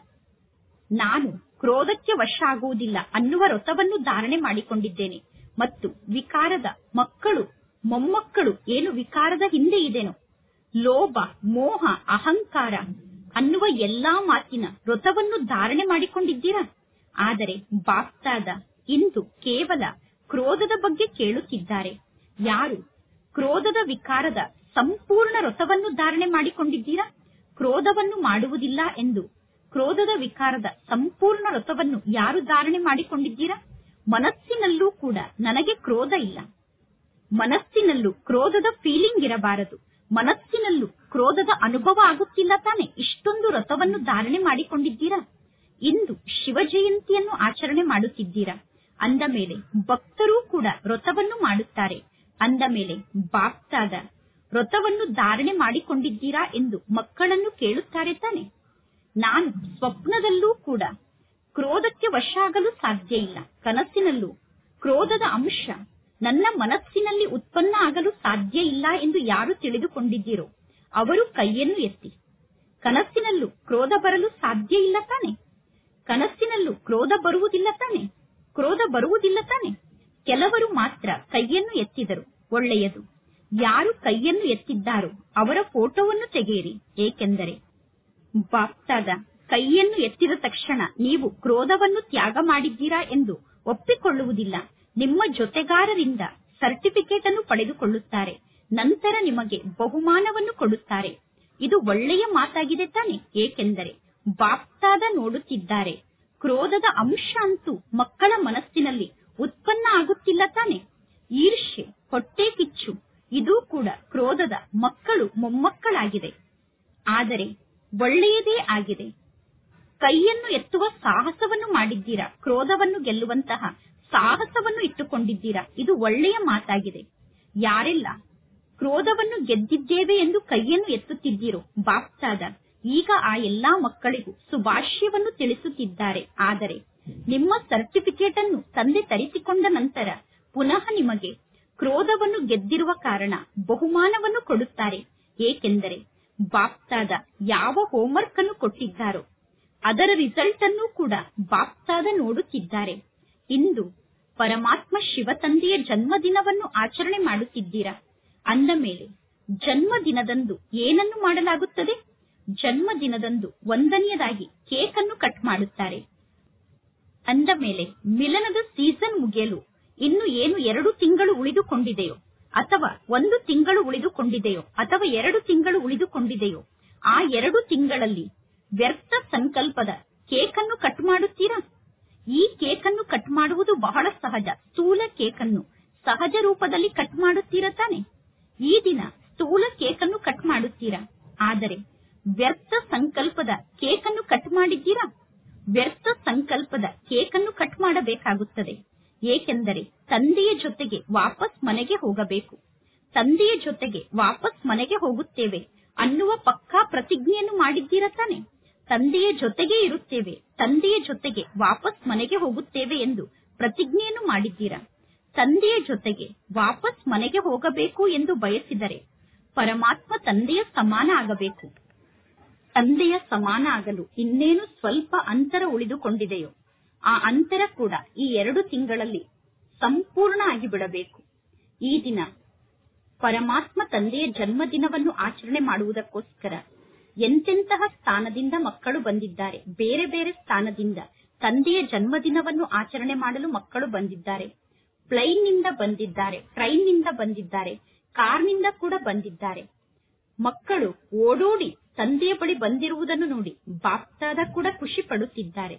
ನಾನು ಕ್ರೋಧಕ್ಕೆ ವಶ ಆಗುವುದಿಲ್ಲ ಅನ್ನುವ ವ್ರತವನ್ನು ಧಾರಣೆ ಮಾಡಿಕೊಂಡಿದ್ದೇನೆ ಮತ್ತು ವಿಕಾರದ ಮಕ್ಕಳು ಮೊಮ್ಮಕ್ಕಳು ಏನು ವಿಕಾರದ ಹಿಂದೆ ಇದೆನೋ ಲೋಭ ಮೋಹ ಅಹಂಕಾರ ಅನ್ನುವ ಎಲ್ಲಾ ಮಾತಿನ ವ್ರತವನ್ನು ಧಾರಣೆ ಮಾಡಿಕೊಂಡಿದ್ದೀರಾ ಆದರೆ ಬಾಪ್ತಾದ ಇಂದು ಕೇವಲ ಕ್ರೋಧದ ಬಗ್ಗೆ ಕೇಳುತ್ತಿದ್ದಾರೆ ಯಾರು ಕ್ರೋಧದ ವಿಕಾರದ ಸಂಪೂರ್ಣ ವ್ರತವನ್ನು ಧಾರಣೆ ಮಾಡಿಕೊಂಡಿದ್ದೀರಾ ಕ್ರೋಧವನ್ನು ಮಾಡುವುದಿಲ್ಲ ಎಂದು ಕ್ರೋಧದ ವಿಕಾರದ ಸಂಪೂರ್ಣ ವ್ರತವನ್ನು ಯಾರು ಧಾರಣೆ ಮಾಡಿಕೊಂಡಿದ್ದೀರಾ ಮನಸ್ಸಿನಲ್ಲೂ ಕೂಡ ನನಗೆ ಕ್ರೋಧ ಇಲ್ಲ ಮನಸ್ಸಿನಲ್ಲೂ ಕ್ರೋಧದ ಫೀಲಿಂಗ್ ಇರಬಾರದು ಮನಸ್ಸಿನಲ್ಲೂ ಕ್ರೋಧದ ಅನುಭವ ಆಗುತ್ತಿಲ್ಲ ತಾನೆ ಇಷ್ಟೊಂದು ವ್ರತವನ್ನು ಧಾರಣೆ ಮಾಡಿಕೊಂಡಿದ್ದೀರಾ ಇಂದು ಶಿವ ಜಯಂತಿಯನ್ನು ಆಚರಣೆ ಮಾಡುತ್ತಿದ್ದೀರಾ ಅಂದ ಮೇಲೆ ಭಕ್ತರೂ ಕೂಡ ವ್ರತವನ್ನು ಮಾಡುತ್ತಾರೆ ಅಂದ ಮೇಲೆ ಬಾಪ್ತಾದ ವ್ರತವನ್ನು ಧಾರಣೆ ಮಾಡಿಕೊಂಡಿದ್ದೀರಾ ಎಂದು ಮಕ್ಕಳನ್ನು ಕೇಳುತ್ತಾರೆ ತಾನೆ ನಾನು ಸ್ವಪ್ನದಲ್ಲೂ ಕೂಡ ಕ್ರೋಧಕ್ಕೆ ವಶ ಆಗಲು ಸಾಧ್ಯ ಇಲ್ಲ ಕನಸಿನಲ್ಲೂ ಕ್ರೋಧದ ಅಂಶ ನನ್ನ ಮನಸ್ಸಿನಲ್ಲಿ ಉತ್ಪನ್ನ ಆಗಲು ಸಾಧ್ಯ ಇಲ್ಲ ಎಂದು ಯಾರು ತಿಳಿದುಕೊಂಡಿದ್ದೀರೋ ಅವರು ಕೈಯನ್ನು ಎತ್ತಿ ಕನಸಿನಲ್ಲೂ ಕ್ರೋಧ ಬರಲು ಸಾಧ್ಯ ಇಲ್ಲ ತಾನೆ ಕನಸಿನಲ್ಲೂ ಕ್ರೋಧ ಬರುವುದಿಲ್ಲ ತಾನೆ ಕ್ರೋಧ ಬರುವುದಿಲ್ಲ ತಾನೆ ಕೆಲವರು ಮಾತ್ರ ಕೈಯನ್ನು ಎತ್ತಿದರು ಒಳ್ಳೆಯದು ಯಾರು ಕೈಯನ್ನು ಎತ್ತಿದ್ದಾರೋ ಅವರ ಫೋಟೋವನ್ನು ತೆಗೆಯಿರಿ ಏಕೆಂದರೆ ಬಾಪ್ತಾದ ಕೈಯನ್ನು ಎತ್ತಿದ ತಕ್ಷಣ ನೀವು ಕ್ರೋಧವನ್ನು ತ್ಯಾಗ ಮಾಡಿದ್ದೀರಾ ಎಂದು ಒಪ್ಪಿಕೊಳ್ಳುವುದಿಲ್ಲ ನಿಮ್ಮ ಜೊತೆಗಾರರಿಂದ ಸರ್ಟಿಫಿಕೇಟ್ ಅನ್ನು ಪಡೆದುಕೊಳ್ಳುತ್ತಾರೆ ನಂತರ ನಿಮಗೆ ಬಹುಮಾನವನ್ನು ಕೊಡುತ್ತಾರೆ ಇದು ಒಳ್ಳೆಯ ಮಾತಾಗಿದೆ ತಾನೆ ಏಕೆಂದರೆ ಬಾಪ್ತಾದ ನೋಡುತ್ತಿದ್ದಾರೆ ಕ್ರೋಧದ ಅಂಶ ಅಂತೂ ಮಕ್ಕಳ ಮನಸ್ಸಿನಲ್ಲಿ ಉತ್ಪನ್ನ ಆಗುತ್ತಿಲ್ಲ ತಾನೆ ಈರ್ಷೆ ಹೊಟ್ಟೆ ಕಿಚ್ಚು ಇದು ಕೂಡ ಕ್ರೋಧದ ಮಕ್ಕಳು ಮೊಮ್ಮಕ್ಕಳಾಗಿದೆ ಆದರೆ ಒಳ್ಳೆಯದೇ ಆಗಿದೆ ಕೈಯನ್ನು ಎತ್ತುವ ಸಾಹಸವನ್ನು ಮಾಡಿದ್ದೀರಾ ಕ್ರೋಧವನ್ನು ಗೆಲ್ಲುವಂತಹ ಸಾಹಸವನ್ನು ಇಟ್ಟುಕೊಂಡಿದ್ದೀರಾ ಇದು ಒಳ್ಳೆಯ ಮಾತಾಗಿದೆ ಯಾರೆಲ್ಲ ಕ್ರೋಧವನ್ನು ಗೆದ್ದಿದ್ದೇವೆ ಎಂದು ಕೈಯನ್ನು ಎತ್ತುತ್ತಿದ್ದೀರೋ ಬಾಪ್ತಾದ ಈಗ ಆ ಎಲ್ಲಾ ಮಕ್ಕಳಿಗೂ ಸುಭಾಷ್ಯವನ್ನು ತಿಳಿಸುತ್ತಿದ್ದಾರೆ ಆದರೆ ನಿಮ್ಮ ಸರ್ಟಿಫಿಕೇಟ್ ಅನ್ನು ತಂದೆ ತರಿಸಿಕೊಂಡ ನಂತರ ಪುನಃ ನಿಮಗೆ ಕ್ರೋಧವನ್ನು ಗೆದ್ದಿರುವ ಕಾರಣ ಬಹುಮಾನವನ್ನು ಕೊಡುತ್ತಾರೆ ಏಕೆಂದರೆ ಬಾಪ್ತಾದ ಯಾವ ಹೋಂವರ್ಕ್ ಅನ್ನು ಕೊಟ್ಟಿದ್ದಾರೋ ಅದರ ರಿಸಲ್ಟ್ ಅನ್ನು ಕೂಡ ಬಾಪ್ತಾದ ನೋಡುತ್ತಿದ್ದಾರೆ ಇಂದು ಪರಮಾತ್ಮ ಶಿವ ತಂದೆಯ ಜನ್ಮದಿನವನ್ನು ಆಚರಣೆ ಮಾಡುತ್ತಿದ್ದೀರಾ ಅಂದ ಮೇಲೆ ಜನ್ಮದಿನದಂದು ಏನನ್ನು ಮಾಡಲಾಗುತ್ತದೆ ಜನ್ಮದಿನದಂದು ಒಂದನೆಯದಾಗಿ ಕೇಕ್ ಅನ್ನು ಕಟ್ ಮಾಡುತ್ತಾರೆ ಅಂದ ಮೇಲೆ ಮಿಲನದ ಸೀಸನ್ ಮುಗಿಯಲು ಇನ್ನು ಏನು ಎರಡು ತಿಂಗಳು ಉಳಿದುಕೊಂಡಿದೆಯೋ ಅಥವಾ ಒಂದು ತಿಂಗಳು ಉಳಿದುಕೊಂಡಿದೆಯೋ ಅಥವಾ ಎರಡು ತಿಂಗಳು ಉಳಿದುಕೊಂಡಿದೆಯೋ ಆ ಎರಡು ತಿಂಗಳಲ್ಲಿ ವ್ಯರ್ಥ ಸಂಕಲ್ಪದ ಕೇಕ್ ಅನ್ನು ಕಟ್ ಮಾಡುತ್ತೀರಾ ಈ ಕೇಕ್ ಅನ್ನು ಕಟ್ ಮಾಡುವುದು ಬಹಳ ಸಹಜ ಸ್ಥೂಲ ಕೇಕ್ ಅನ್ನು ಸಹಜ ರೂಪದಲ್ಲಿ ಕಟ್ ಮಾಡುತ್ತೀರಾ ತಾನೆ ಈ ದಿನ ಸ್ಥೂಲ ಕೇಕ್ ಅನ್ನು ಕಟ್ ಮಾಡುತ್ತೀರಾ ಆದರೆ ವ್ಯರ್ಥ ಸಂಕಲ್ಪದ ಕೇಕ್ ಅನ್ನು ಕಟ್ ಮಾಡಿದ್ದೀರಾ ವ್ಯರ್ಥ ಸಂಕಲ್ಪದ ಕೇಕ್ ಅನ್ನು ಕಟ್ ಮಾಡಬೇಕಾಗುತ್ತದೆ ಏಕೆಂದರೆ ತಂದೆಯ ಜೊತೆಗೆ ವಾಪಸ್ ಮನೆಗೆ ಹೋಗಬೇಕು ತಂದೆಯ ಜೊತೆಗೆ ವಾಪಸ್ ಮನೆಗೆ ಹೋಗುತ್ತೇವೆ ಅನ್ನುವ ಪಕ್ಕಾ ಪ್ರತಿಜ್ಞೆಯನ್ನು ಮಾಡಿದ್ದೀರಾ ತಾನೆ ತಂದೆಯ ಜೊತೆಗೆ ಇರುತ್ತೇವೆ ತಂದೆಯ ಜೊತೆಗೆ ವಾಪಸ್ ಮನೆಗೆ ಹೋಗುತ್ತೇವೆ ಎಂದು ಪ್ರತಿಜ್ಞೆಯನ್ನು ಮಾಡಿದ್ದೀರಾ ತಂದೆಯ ಜೊತೆಗೆ ವಾಪಸ್ ಮನೆಗೆ ಹೋಗಬೇಕು ಎಂದು ಬಯಸಿದರೆ ಪರಮಾತ್ಮ ತಂದೆಯ ಸಮಾನ ಆಗಬೇಕು ತಂದೆಯ ಸಮಾನ ಆಗಲು ಇನ್ನೇನು ಸ್ವಲ್ಪ ಅಂತರ ಉಳಿದುಕೊಂಡಿದೆಯೋ ಆ ಅಂತರ ಕೂಡ ಈ ಎರಡು ತಿಂಗಳಲ್ಲಿ ಸಂಪೂರ್ಣ ಆಗಿಬಿಡಬೇಕು ಈ ದಿನ ಪರಮಾತ್ಮ ತಂದೆಯ ಜನ್ಮದಿನವನ್ನು ಆಚರಣೆ ಮಾಡುವುದಕ್ಕೋಸ್ಕರ ಎಂತೆಂತಹ ಸ್ಥಾನದಿಂದ ಮಕ್ಕಳು ಬಂದಿದ್ದಾರೆ ಬೇರೆ ಬೇರೆ ಸ್ಥಾನದಿಂದ ತಂದೆಯ ಜನ್ಮದಿನವನ್ನು ಆಚರಣೆ ಮಾಡಲು ಮಕ್ಕಳು ಬಂದಿದ್ದಾರೆ ಪ್ಲೈನ್ ನಿಂದ ಬಂದಿದ್ದಾರೆ ಟ್ರೈನ್ ನಿಂದ ಬಂದಿದ್ದಾರೆ ಕಾರ್ನಿಂದ ಕೂಡ ಬಂದಿದ್ದಾರೆ ಮಕ್ಕಳು ಓಡೋಡಿ ತಂದೆಯ ಬಳಿ ಬಂದಿರುವುದನ್ನು ನೋಡಿ ಬಾಪ್ತಾದ ಕೂಡ ಖುಷಿ ಪಡುತ್ತಿದ್ದಾರೆ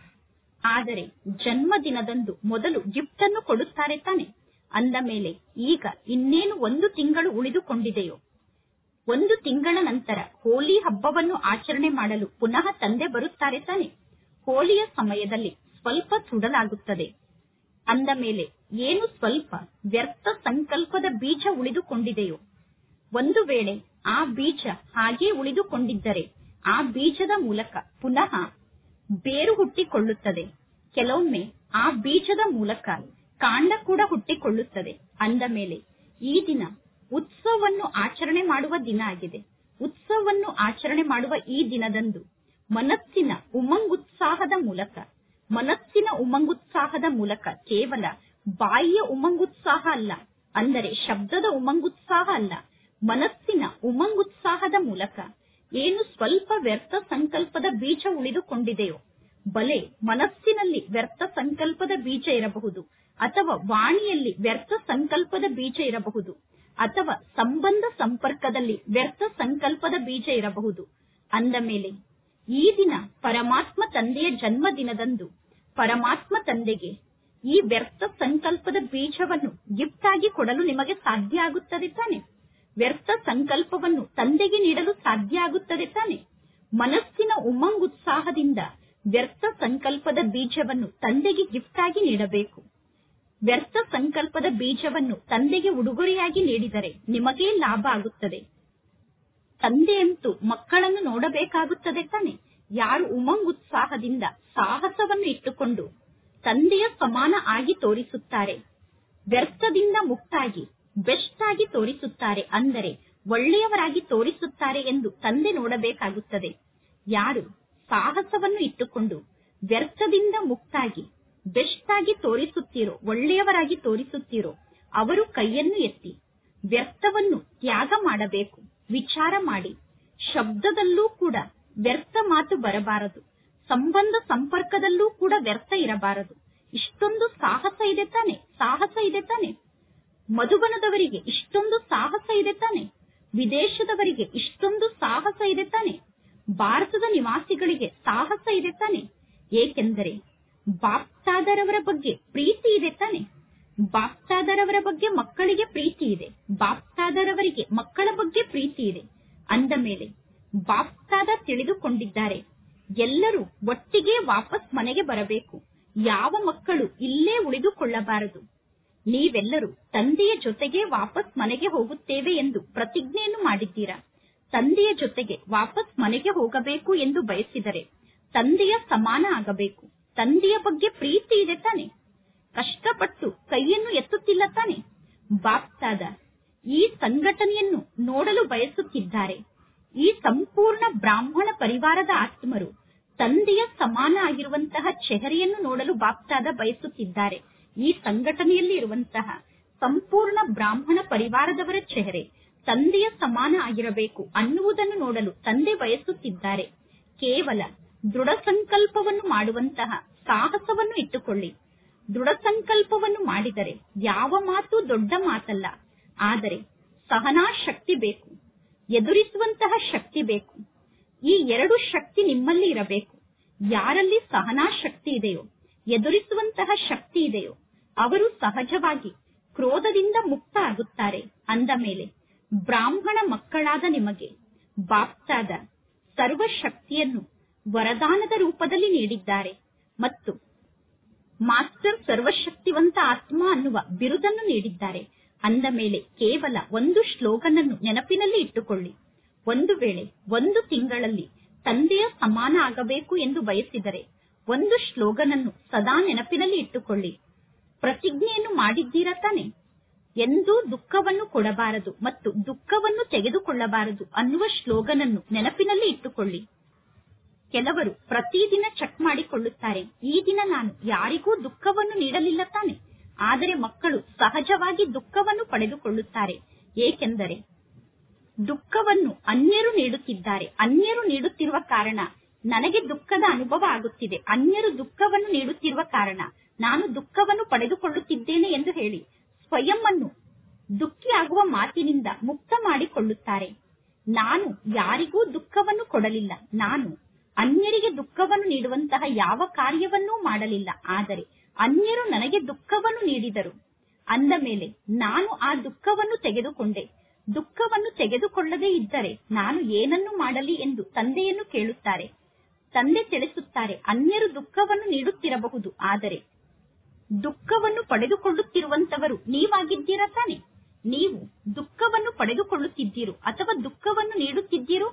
ಆದರೆ ಜನ್ಮದಿನದಂದು ಮೊದಲು ಗಿಫ್ಟ್ ಅನ್ನು ಕೊಡುತ್ತಾರೆ ತಾನೆ ಅಂದ ಮೇಲೆ ಈಗ ಇನ್ನೇನು ಒಂದು ತಿಂಗಳು ಉಳಿದುಕೊಂಡಿದೆಯೋ ಒಂದು ತಿಂಗಳ ನಂತರ ಹೋಲಿ ಹಬ್ಬವನ್ನು ಆಚರಣೆ ಮಾಡಲು ಪುನಃ ತಂದೆ ಬರುತ್ತಾರೆ ತಾನೆ ಹೋಲಿಯ ಸಮಯದಲ್ಲಿ ಸ್ವಲ್ಪ ಸುಡಲಾಗುತ್ತದೆ ಅಂದ ಮೇಲೆ ಏನು ಸ್ವಲ್ಪ ವ್ಯರ್ಥ ಸಂಕಲ್ಪದ ಬೀಜ ಉಳಿದುಕೊಂಡಿದೆಯೋ ಒಂದು ವೇಳೆ ಆ ಬೀಜ ಹಾಗೆ ಉಳಿದುಕೊಂಡಿದ್ದರೆ ಆ ಬೀಜದ ಮೂಲಕ ಪುನಃ ಬೇರು ಹುಟ್ಟಿಕೊಳ್ಳುತ್ತದೆ ಕೆಲವೊಮ್ಮೆ ಆ ಬೀಜದ ಮೂಲಕ ಕಾಂಡ ಕೂಡ ಹುಟ್ಟಿಕೊಳ್ಳುತ್ತದೆ ಅಂದ ಮೇಲೆ ಈ ದಿನ ಉತ್ಸವವನ್ನು ಆಚರಣೆ ಮಾಡುವ ದಿನ ಆಗಿದೆ ಉತ್ಸವವನ್ನು ಆಚರಣೆ ಮಾಡುವ ಈ ದಿನದಂದು ಮನಸ್ಸಿನ ಉಮಂಗುತ್ಸಾಹದ ಮೂಲಕ ಮನಸ್ಸಿನ ಉಮಂಗುತ್ಸಾಹದ ಮೂಲಕ ಕೇವಲ ಬಾಯಿಯ ಉಮಂಗುತ್ಸಾಹ ಅಲ್ಲ ಅಂದರೆ ಶಬ್ದದ ಉಮಂಗುತ್ಸಾಹ ಅಲ್ಲ ಮನಸ್ಸಿನ ಉಮಂಗುತ್ಸಾಹದ ಮೂಲಕ ಏನು ಸ್ವಲ್ಪ ವ್ಯರ್ಥ ಸಂಕಲ್ಪದ ಬೀಜ ಉಳಿದುಕೊಂಡಿದೆಯೋ ಬಲೆ ಮನಸ್ಸಿನಲ್ಲಿ ವ್ಯರ್ಥ ಸಂಕಲ್ಪದ ಬೀಜ ಇರಬಹುದು ಅಥವಾ ವಾಣಿಯಲ್ಲಿ ವ್ಯರ್ಥ ಸಂಕಲ್ಪದ ಬೀಜ ಇರಬಹುದು ಅಥವಾ ಸಂಬಂಧ ಸಂಪರ್ಕದಲ್ಲಿ ವ್ಯರ್ಥ ಸಂಕಲ್ಪದ ಬೀಜ ಇರಬಹುದು ಅಂದ ಮೇಲೆ ಈ ದಿನ ಪರಮಾತ್ಮ ತಂದೆಯ ಜನ್ಮದಿನದಂದು ಪರಮಾತ್ಮ ತಂದೆಗೆ ಈ ವ್ಯರ್ಥ ಸಂಕಲ್ಪದ ಬೀಜವನ್ನು ಗಿಫ್ಟ್ ಆಗಿ ಕೊಡಲು ನಿಮಗೆ ಸಾಧ್ಯ ಆಗುತ್ತದೆ ತಾನೆ ವ್ಯರ್ಥ ಸಂಕಲ್ಪವನ್ನು ತಂದೆಗೆ ನೀಡಲು ಸಾಧ್ಯ ಆಗುತ್ತದೆ ತಾನೆ ಮನಸ್ಸಿನ ಉಮಂಗುತ್ಸಾಹದಿಂದ ವ್ಯರ್ಥ ಸಂಕಲ್ಪದ ಬೀಜವನ್ನು ತಂದೆಗೆ ಗಿಫ್ಟ್ ಆಗಿ ನೀಡಬೇಕು ವ್ಯರ್ಥ ಸಂಕಲ್ಪದ ಬೀಜವನ್ನು ತಂದೆಗೆ ಉಡುಗೊರೆಯಾಗಿ ನೀಡಿದರೆ ನಿಮಗೇ ಲಾಭ ಆಗುತ್ತದೆ ತಂದೆಯಂತೂ ಮಕ್ಕಳನ್ನು ನೋಡಬೇಕಾಗುತ್ತದೆ ತಾನೆ ಯಾರು ಉಮಂಗುತ್ಸಾಹದಿಂದ ಸಾಹಸವನ್ನು ಇಟ್ಟುಕೊಂಡು ತಂದೆಯ ಸಮಾನ ಆಗಿ ತೋರಿಸುತ್ತಾರೆ ವ್ಯರ್ಥದಿಂದ ಮುಕ್ತಾಗಿ ಬೆಸ್ಟ್ ಆಗಿ ತೋರಿಸುತ್ತಾರೆ ಅಂದರೆ ಒಳ್ಳೆಯವರಾಗಿ ತೋರಿಸುತ್ತಾರೆ ಎಂದು ತಂದೆ ನೋಡಬೇಕಾಗುತ್ತದೆ ಯಾರು ಸಾಹಸವನ್ನು ಇಟ್ಟುಕೊಂಡು ವ್ಯರ್ಥದಿಂದ ಮುಕ್ತಾಗಿ ಬೆಸ್ಟ್ ಆಗಿ ತೋರಿಸುತ್ತೀರೋ ಒಳ್ಳೆಯವರಾಗಿ ತೋರಿಸುತ್ತೀರೋ ಅವರು ಕೈಯನ್ನು ಎತ್ತಿ ವ್ಯರ್ಥವನ್ನು ತ್ಯಾಗ ಮಾಡಬೇಕು ವಿಚಾರ ಮಾಡಿ ಶಬ್ದದಲ್ಲೂ ಕೂಡ ವ್ಯರ್ಥ ಮಾತು ಬರಬಾರದು ಸಂಬಂಧ ಸಂಪರ್ಕದಲ್ಲೂ ಕೂಡ ವ್ಯರ್ಥ ಇರಬಾರದು ಇಷ್ಟೊಂದು ಸಾಹಸ ಇದೆ ತಾನೆ ಸಾಹಸ ಇದೆ ತಾನೆ ಮಧುಬನದವರಿಗೆ ಇಷ್ಟೊಂದು ಸಾಹಸ ಇದೆ ತಾನೆ ವಿದೇಶದವರಿಗೆ ಇಷ್ಟೊಂದು ಸಾಹಸ ಇದೆ ತಾನೆ ಭಾರತದ ನಿವಾಸಿಗಳಿಗೆ ಸಾಹಸ ಇದೆ ತಾನೆ ಏಕೆಂದರೆ ಬಾಪ್ತಾದರವರ ಬಗ್ಗೆ ಪ್ರೀತಿ ಇದೆ ತಾನೆ ಬಾಪ್ತಾದರವರ ಬಗ್ಗೆ ಮಕ್ಕಳಿಗೆ ಪ್ರೀತಿ ಇದೆ ಬಾಪ್ತಾದರವರಿಗೆ ಮಕ್ಕಳ ಬಗ್ಗೆ ಪ್ರೀತಿ ಇದೆ ಅಂದ ಮೇಲೆ ಬಾಪ್ತಾದ ತಿಳಿದುಕೊಂಡಿದ್ದಾರೆ ಎಲ್ಲರೂ ಒಟ್ಟಿಗೆ ವಾಪಸ್ ಮನೆಗೆ ಬರಬೇಕು ಯಾವ ಮಕ್ಕಳು ಇಲ್ಲೇ ಉಳಿದುಕೊಳ್ಳಬಾರದು ನೀವೆಲ್ಲರೂ ತಂದೆಯ ಜೊತೆಗೆ ವಾಪಸ್ ಮನೆಗೆ ಹೋಗುತ್ತೇವೆ ಎಂದು ಪ್ರತಿಜ್ಞೆಯನ್ನು ಮಾಡಿದ್ದೀರಾ ತಂದೆಯ ಜೊತೆಗೆ ವಾಪಸ್ ಮನೆಗೆ ಹೋಗಬೇಕು ಎಂದು ಬಯಸಿದರೆ ತಂದೆಯ ಸಮಾನ ಆಗಬೇಕು ತಂದೆಯ ಬಗ್ಗೆ ಪ್ರೀತಿ ಇದೆ ತಾನೆ ಕಷ್ಟಪಟ್ಟು ಕೈಯನ್ನು ಎತ್ತುತ್ತಿಲ್ಲ ತಾನೆ ಬಾಪ್ತಾದ ಈ ಸಂಘಟನೆಯನ್ನು ನೋಡಲು ಬಯಸುತ್ತಿದ್ದಾರೆ ಈ ಸಂಪೂರ್ಣ ಬ್ರಾಹ್ಮಣ ಪರಿವಾರದ ಆತ್ಮರು ತಂದೆಯ ಸಮಾನ ಆಗಿರುವಂತಹ ಚೆಹರೆಯನ್ನು ನೋಡಲು ಬಾಪ್ತಾದ ಬಯಸುತ್ತಿದ್ದಾರೆ ಈ ಸಂಘಟನೆಯಲ್ಲಿ ಇರುವಂತಹ ಸಂಪೂರ್ಣ ಬ್ರಾಹ್ಮಣ ಪರಿವಾರದವರ ಚೆಹರೆ ತಂದೆಯ ಸಮಾನ ಆಗಿರಬೇಕು ಅನ್ನುವುದನ್ನು ನೋಡಲು ತಂದೆ ಬಯಸುತ್ತಿದ್ದಾರೆ ಕೇವಲ ದೃಢ ಸಂಕಲ್ಪವನ್ನು ಮಾಡುವಂತಹ ಸಾಹಸವನ್ನು ಇಟ್ಟುಕೊಳ್ಳಿ ದೃಢ ಸಂಕಲ್ಪವನ್ನು ಮಾಡಿದರೆ ಯಾವ ಮಾತು ದೊಡ್ಡ ಮಾತಲ್ಲ ಆದರೆ ಸಹನಾ ಶಕ್ತಿ ಬೇಕು ಎದುರಿಸುವಂತಹ ಶಕ್ತಿ ಬೇಕು ಈ ಎರಡು ಶಕ್ತಿ ನಿಮ್ಮಲ್ಲಿ ಇರಬೇಕು ಯಾರಲ್ಲಿ ಸಹನಾ ಶಕ್ತಿ ಇದೆಯೋ ಎದುರಿಸುವಂತಹ ಶಕ್ತಿ ಇದೆಯೋ ಅವರು ಸಹಜವಾಗಿ ಕ್ರೋಧದಿಂದ ಮುಕ್ತ ಆಗುತ್ತಾರೆ ಅಂದ ಮೇಲೆ ಬ್ರಾಹ್ಮಣ ಮಕ್ಕಳಾದ ನಿಮಗೆ ಬಾಪ್ತಾದ ಸರ್ವಶಕ್ತಿಯನ್ನು ವರದಾನದ ರೂಪದಲ್ಲಿ ನೀಡಿದ್ದಾರೆ ಮತ್ತು ಮಾಸ್ಟರ್ ಸರ್ವಶಕ್ತಿವಂತ ಆತ್ಮ ಅನ್ನುವ ಬಿರುದನ್ನು ನೀಡಿದ್ದಾರೆ ಅಂದ ಮೇಲೆ ಕೇವಲ ಒಂದು ಶ್ಲೋಗನ್ ಅನ್ನು ನೆನಪಿನಲ್ಲಿ ಇಟ್ಟುಕೊಳ್ಳಿ ಒಂದು ವೇಳೆ ಒಂದು ತಿಂಗಳಲ್ಲಿ ತಂದೆಯ ಸಮಾನ ಆಗಬೇಕು ಎಂದು ಬಯಸಿದರೆ ಒಂದು ಶ್ಲೋಗನ್ ಅನ್ನು ಸದಾ ನೆನಪಿನಲ್ಲಿ ಇಟ್ಟುಕೊಳ್ಳಿ ಪ್ರತಿಜ್ಞೆಯನ್ನು ಮಾಡಿದ್ದೀರಾ ತಾನೆ ಎಂದೂ ದುಃಖವನ್ನು ಕೊಡಬಾರದು ಮತ್ತು ದುಃಖವನ್ನು ತೆಗೆದುಕೊಳ್ಳಬಾರದು ಅನ್ನುವ ಶ್ಲೋಗನ್ ಅನ್ನು ನೆನಪಿನಲ್ಲಿ ಇಟ್ಟುಕೊಳ್ಳಿ ಕೆಲವರು ಪ್ರತಿದಿನ ಚೆಕ್ ಮಾಡಿಕೊಳ್ಳುತ್ತಾರೆ ಈ ದಿನ ನಾನು ಯಾರಿಗೂ ದುಃಖವನ್ನು ನೀಡಲಿಲ್ಲ ತಾನೆ ಆದರೆ ಮಕ್ಕಳು ಸಹಜವಾಗಿ ದುಃಖವನ್ನು ಪಡೆದುಕೊಳ್ಳುತ್ತಾರೆ ಏಕೆಂದರೆ ದುಃಖವನ್ನು ಅನ್ಯರು ನೀಡುತ್ತಿದ್ದಾರೆ ಅನ್ಯರು ನೀಡುತ್ತಿರುವ ಕಾರಣ ನನಗೆ ದುಃಖದ ಅನುಭವ ಆಗುತ್ತಿದೆ ಅನ್ಯರು ದುಃಖವನ್ನು ನೀಡುತ್ತಿರುವ ಕಾರಣ ನಾನು ದುಃಖವನ್ನು ಪಡೆದುಕೊಳ್ಳುತ್ತಿದ್ದೇನೆ ಎಂದು ಹೇಳಿ ಸ್ವಯಂ ಅನ್ನು ದುಃಖಿಯಾಗುವ ಮಾತಿನಿಂದ ಮುಕ್ತ ಮಾಡಿಕೊಳ್ಳುತ್ತಾರೆ ನಾನು ಯಾರಿಗೂ ದುಃಖವನ್ನು ಕೊಡಲಿಲ್ಲ ನಾನು ಅನ್ಯರಿಗೆ ದುಃಖವನ್ನು ನೀಡುವಂತಹ ಯಾವ ಕಾರ್ಯವನ್ನೂ ಮಾಡಲಿಲ್ಲ ಆದರೆ ಅನ್ಯರು ನನಗೆ ದುಃಖವನ್ನು ನೀಡಿದರು ಅಂದ ಮೇಲೆ ನಾನು ಆ ದುಃಖವನ್ನು ತೆಗೆದುಕೊಂಡೆ ದುಃಖವನ್ನು ತೆಗೆದುಕೊಳ್ಳದೇ ಇದ್ದರೆ ನಾನು ಏನನ್ನು ಮಾಡಲಿ ಎಂದು ತಂದೆಯನ್ನು ಕೇಳುತ್ತಾರೆ ತಂದೆ ತಿಳಿಸುತ್ತಾರೆ ಅನ್ಯರು ದುಃಖವನ್ನು ನೀಡುತ್ತಿರಬಹುದು ಆದರೆ ದುಃಖವನ್ನು ಪಡೆದುಕೊಳ್ಳುತ್ತಿರುವಂತವರು ನೀವಾಗಿದ್ದೀರಾ ತಾನೆ ನೀವು ದುಃಖವನ್ನು ಪಡೆದುಕೊಳ್ಳುತ್ತಿದ್ದೀರೋ ಅಥವಾ ದುಃಖವನ್ನು ನೀಡುತ್ತಿದ್ದೀರೋ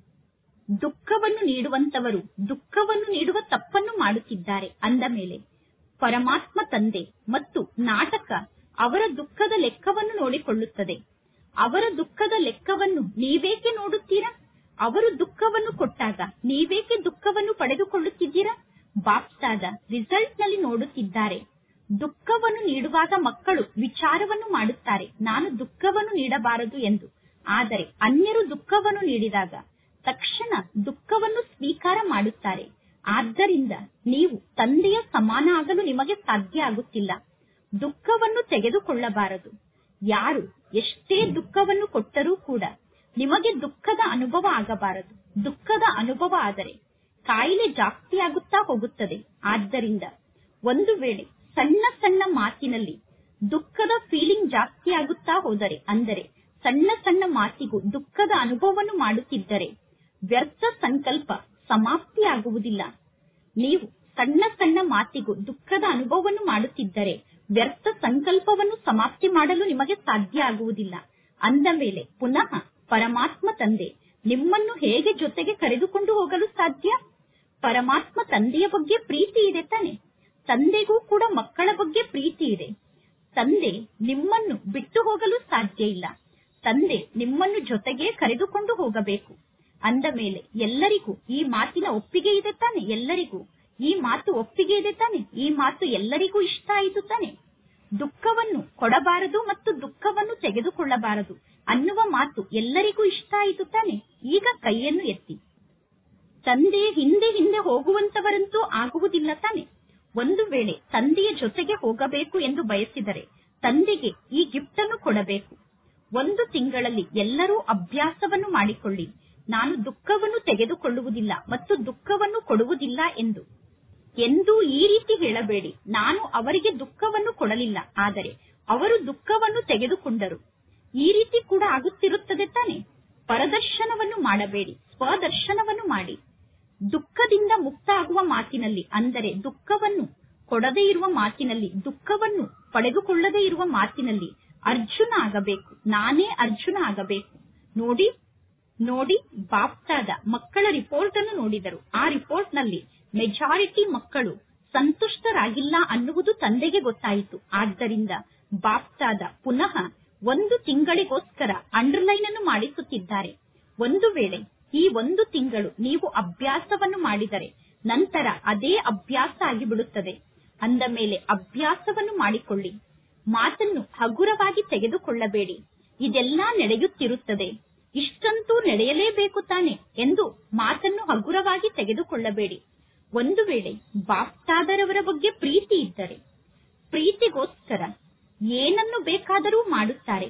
ದುಃಖವನ್ನು ನೀಡುವಂತವರು ದುಃಖವನ್ನು ನೀಡುವ ತಪ್ಪನ್ನು ಮಾಡುತ್ತಿದ್ದಾರೆ ಅಂದ ಮೇಲೆ ಪರಮಾತ್ಮ ತಂದೆ ಮತ್ತು ನಾಟಕ ಅವರ ದುಃಖದ ಲೆಕ್ಕವನ್ನು ನೋಡಿಕೊಳ್ಳುತ್ತದೆ ಅವರ ದುಃಖದ ಲೆಕ್ಕವನ್ನು ನೀವೇಕೆ ನೋಡುತ್ತೀರಾ ಅವರು ದುಃಖವನ್ನು ಕೊಟ್ಟಾಗ ನೀವೇಕೆ ದುಃಖವನ್ನು ಪಡೆದುಕೊಳ್ಳುತ್ತಿದ್ದೀರಾ ಬಾಪ್ತಾದ ರಿಸಲ್ಟ್ ನಲ್ಲಿ ನೋಡುತ್ತಿದ್ದಾರೆ ದುಃಖವನ್ನು ನೀಡುವಾಗ ಮಕ್ಕಳು ವಿಚಾರವನ್ನು ಮಾಡುತ್ತಾರೆ ನಾನು ದುಃಖವನ್ನು ನೀಡಬಾರದು ಎಂದು ಆದರೆ ಅನ್ಯರು ದುಃಖವನ್ನು ನೀಡಿದಾಗ ತಕ್ಷಣ ದುಃಖವನ್ನು ಸ್ವೀಕಾರ ಮಾಡುತ್ತಾರೆ ಆದ್ದರಿಂದ ನೀವು ತಂದೆಯ ಸಮಾನ ಆಗಲು ನಿಮಗೆ ಸಾಧ್ಯ ಆಗುತ್ತಿಲ್ಲ ದುಃಖವನ್ನು ತೆಗೆದುಕೊಳ್ಳಬಾರದು ಯಾರು ಎಷ್ಟೇ ದುಃಖವನ್ನು ಕೊಟ್ಟರೂ ಕೂಡ ನಿಮಗೆ ದುಃಖದ ಅನುಭವ ಆಗಬಾರದು ದುಃಖದ ಅನುಭವ ಆದರೆ ಕಾಯಿಲೆ ಜಾಸ್ತಿ ಆಗುತ್ತಾ ಹೋಗುತ್ತದೆ ಆದ್ದರಿಂದ ಒಂದು ವೇಳೆ ಸಣ್ಣ ಸಣ್ಣ ಮಾತಿನಲ್ಲಿ ದುಃಖದ ಫೀಲಿಂಗ್ ಜಾಸ್ತಿ ಆಗುತ್ತಾ ಹೋದರೆ ಅಂದರೆ ಸಣ್ಣ ಸಣ್ಣ ಮಾತಿಗೂ ದುಃಖದ ಅನುಭವವನ್ನು ಮಾಡುತ್ತಿದ್ದರೆ ವ್ಯರ್ಥ ಸಂಕಲ್ಪ ಸಮಾಪ್ತಿಯಾಗುವುದಿಲ್ಲ ನೀವು ಸಣ್ಣ ಸಣ್ಣ ಮಾತಿಗೂ ದುಃಖದ ಅನುಭವವನ್ನು ಮಾಡುತ್ತಿದ್ದರೆ ವ್ಯರ್ಥ ಸಂಕಲ್ಪವನ್ನು ಸಮಾಪ್ತಿ ಮಾಡಲು ನಿಮಗೆ ಸಾಧ್ಯ ಆಗುವುದಿಲ್ಲ ಅಂದ ಮೇಲೆ ಪುನಃ ಪರಮಾತ್ಮ ತಂದೆ ನಿಮ್ಮನ್ನು ಹೇಗೆ ಜೊತೆಗೆ ಕರೆದುಕೊಂಡು ಹೋಗಲು ಸಾಧ್ಯ ಪರಮಾತ್ಮ ತಂದೆಯ ಬಗ್ಗೆ ಪ್ರೀತಿ ಇದೆ ತಾನೆ ತಂದೆಗೂ ಕೂಡ ಮಕ್ಕಳ ಬಗ್ಗೆ ಪ್ರೀತಿ ಇದೆ ತಂದೆ ನಿಮ್ಮನ್ನು ಬಿಟ್ಟು ಹೋಗಲು ಸಾಧ್ಯ ಇಲ್ಲ ತಂದೆ ನಿಮ್ಮನ್ನು ಜೊತೆಗೆ ಕರೆದುಕೊಂಡು ಹೋಗಬೇಕು ಅಂದ ಮೇಲೆ ಎಲ್ಲರಿಗೂ ಈ ಮಾತಿನ ಒಪ್ಪಿಗೆ ಇದೆ ತಾನೆ ಎಲ್ಲರಿಗೂ ಈ ಮಾತು ಒಪ್ಪಿಗೆ ಇದೆ ತಾನೆ ಈ ಮಾತು ಎಲ್ಲರಿಗೂ ಇಷ್ಟ ಆಯಿತು ತಾನೆ ದುಃಖವನ್ನು ಕೊಡಬಾರದು ಮತ್ತು ದುಃಖವನ್ನು ತೆಗೆದುಕೊಳ್ಳಬಾರದು ಅನ್ನುವ ಮಾತು ಎಲ್ಲರಿಗೂ ಇಷ್ಟ ಆಯಿತು ತಾನೆ ಈಗ ಕೈಯನ್ನು ಎತ್ತಿ ತಂದೆ ಹಿಂದೆ ಹಿಂದೆ ಹೋಗುವಂತವರಂತೂ ಆಗುವುದಿಲ್ಲ ತಾನೆ ಒಂದು ವೇಳೆ ತಂದೆಯ ಜೊತೆಗೆ ಹೋಗಬೇಕು ಎಂದು ಬಯಸಿದರೆ ತಂದೆಗೆ ಈ ಗಿಫ್ಟ್ ಅನ್ನು ಕೊಡಬೇಕು ಒಂದು ತಿಂಗಳಲ್ಲಿ ಎಲ್ಲರೂ ಅಭ್ಯಾಸವನ್ನು ಮಾಡಿಕೊಳ್ಳಿ ನಾನು ದುಃಖವನ್ನು ತೆಗೆದುಕೊಳ್ಳುವುದಿಲ್ಲ ಮತ್ತು ದುಃಖವನ್ನು ಕೊಡುವುದಿಲ್ಲ ಎಂದು ಎಂದೂ ಈ ರೀತಿ ಹೇಳಬೇಡಿ ನಾನು ಅವರಿಗೆ ದುಃಖವನ್ನು ಕೊಡಲಿಲ್ಲ ಆದರೆ ಅವರು ದುಃಖವನ್ನು ತೆಗೆದುಕೊಂಡರು ಈ ರೀತಿ ಕೂಡ ಆಗುತ್ತಿರುತ್ತದೆ ತಾನೆ ಪರದರ್ಶನವನ್ನು ಮಾಡಬೇಡಿ ಸ್ವದರ್ಶನವನ್ನು ಮಾಡಿ ದುಃಖದಿಂದ ಮುಕ್ತ ಆಗುವ ಮಾತಿನಲ್ಲಿ ಅಂದರೆ ದುಃಖವನ್ನು ಕೊಡದೇ ಇರುವ ಮಾತಿನಲ್ಲಿ ದುಃಖವನ್ನು ಪಡೆದುಕೊಳ್ಳದೇ ಇರುವ ಮಾತಿನಲ್ಲಿ ಅರ್ಜುನ ಆಗಬೇಕು ನಾನೇ ಅರ್ಜುನ ಆಗಬೇಕು ನೋಡಿ ನೋಡಿ ಬಾಪ್ತಾದ ಮಕ್ಕಳ ರಿಪೋರ್ಟ್ ಅನ್ನು ನೋಡಿದರು ಆ ರಿಪೋರ್ಟ್ ನಲ್ಲಿ ಮೆಜಾರಿಟಿ ಮಕ್ಕಳು ಸಂತುಷ್ಟರಾಗಿಲ್ಲ ಅನ್ನುವುದು ತಂದೆಗೆ ಗೊತ್ತಾಯಿತು ಆದ್ದರಿಂದ ಬಾಪ್ತಾದ ಪುನಃ ಒಂದು ತಿಂಗಳಿಗೋಸ್ಕರ ಅಂಡರ್ಲೈನ್ ಅನ್ನು ಮಾಡಿಸುತ್ತಿದ್ದಾರೆ ಒಂದು ವೇಳೆ ಈ ಒಂದು ತಿಂಗಳು ನೀವು ಅಭ್ಯಾಸವನ್ನು ಮಾಡಿದರೆ ನಂತರ ಅದೇ ಅಭ್ಯಾಸ ಆಗಿಬಿಡುತ್ತದೆ ಅಂದ ಮೇಲೆ ಅಭ್ಯಾಸವನ್ನು ಮಾಡಿಕೊಳ್ಳಿ ಮಾತನ್ನು ಹಗುರವಾಗಿ ತೆಗೆದುಕೊಳ್ಳಬೇಡಿ ಇದೆಲ್ಲಾ ನಡೆಯುತ್ತಿರುತ್ತದೆ ಇಷ್ಟಂತೂ ನಡೆಯಲೇಬೇಕು ತಾನೆ ಎಂದು ಮಾತನ್ನು ಹಗುರವಾಗಿ ತೆಗೆದುಕೊಳ್ಳಬೇಡಿ ಒಂದು ವೇಳೆ ಬಾಪ್ತಾದರವರ ಬಗ್ಗೆ ಪ್ರೀತಿ ಇದ್ದರೆ ಪ್ರೀತಿಗೋಸ್ಕರ ಏನನ್ನು ಬೇಕಾದರೂ ಮಾಡುತ್ತಾರೆ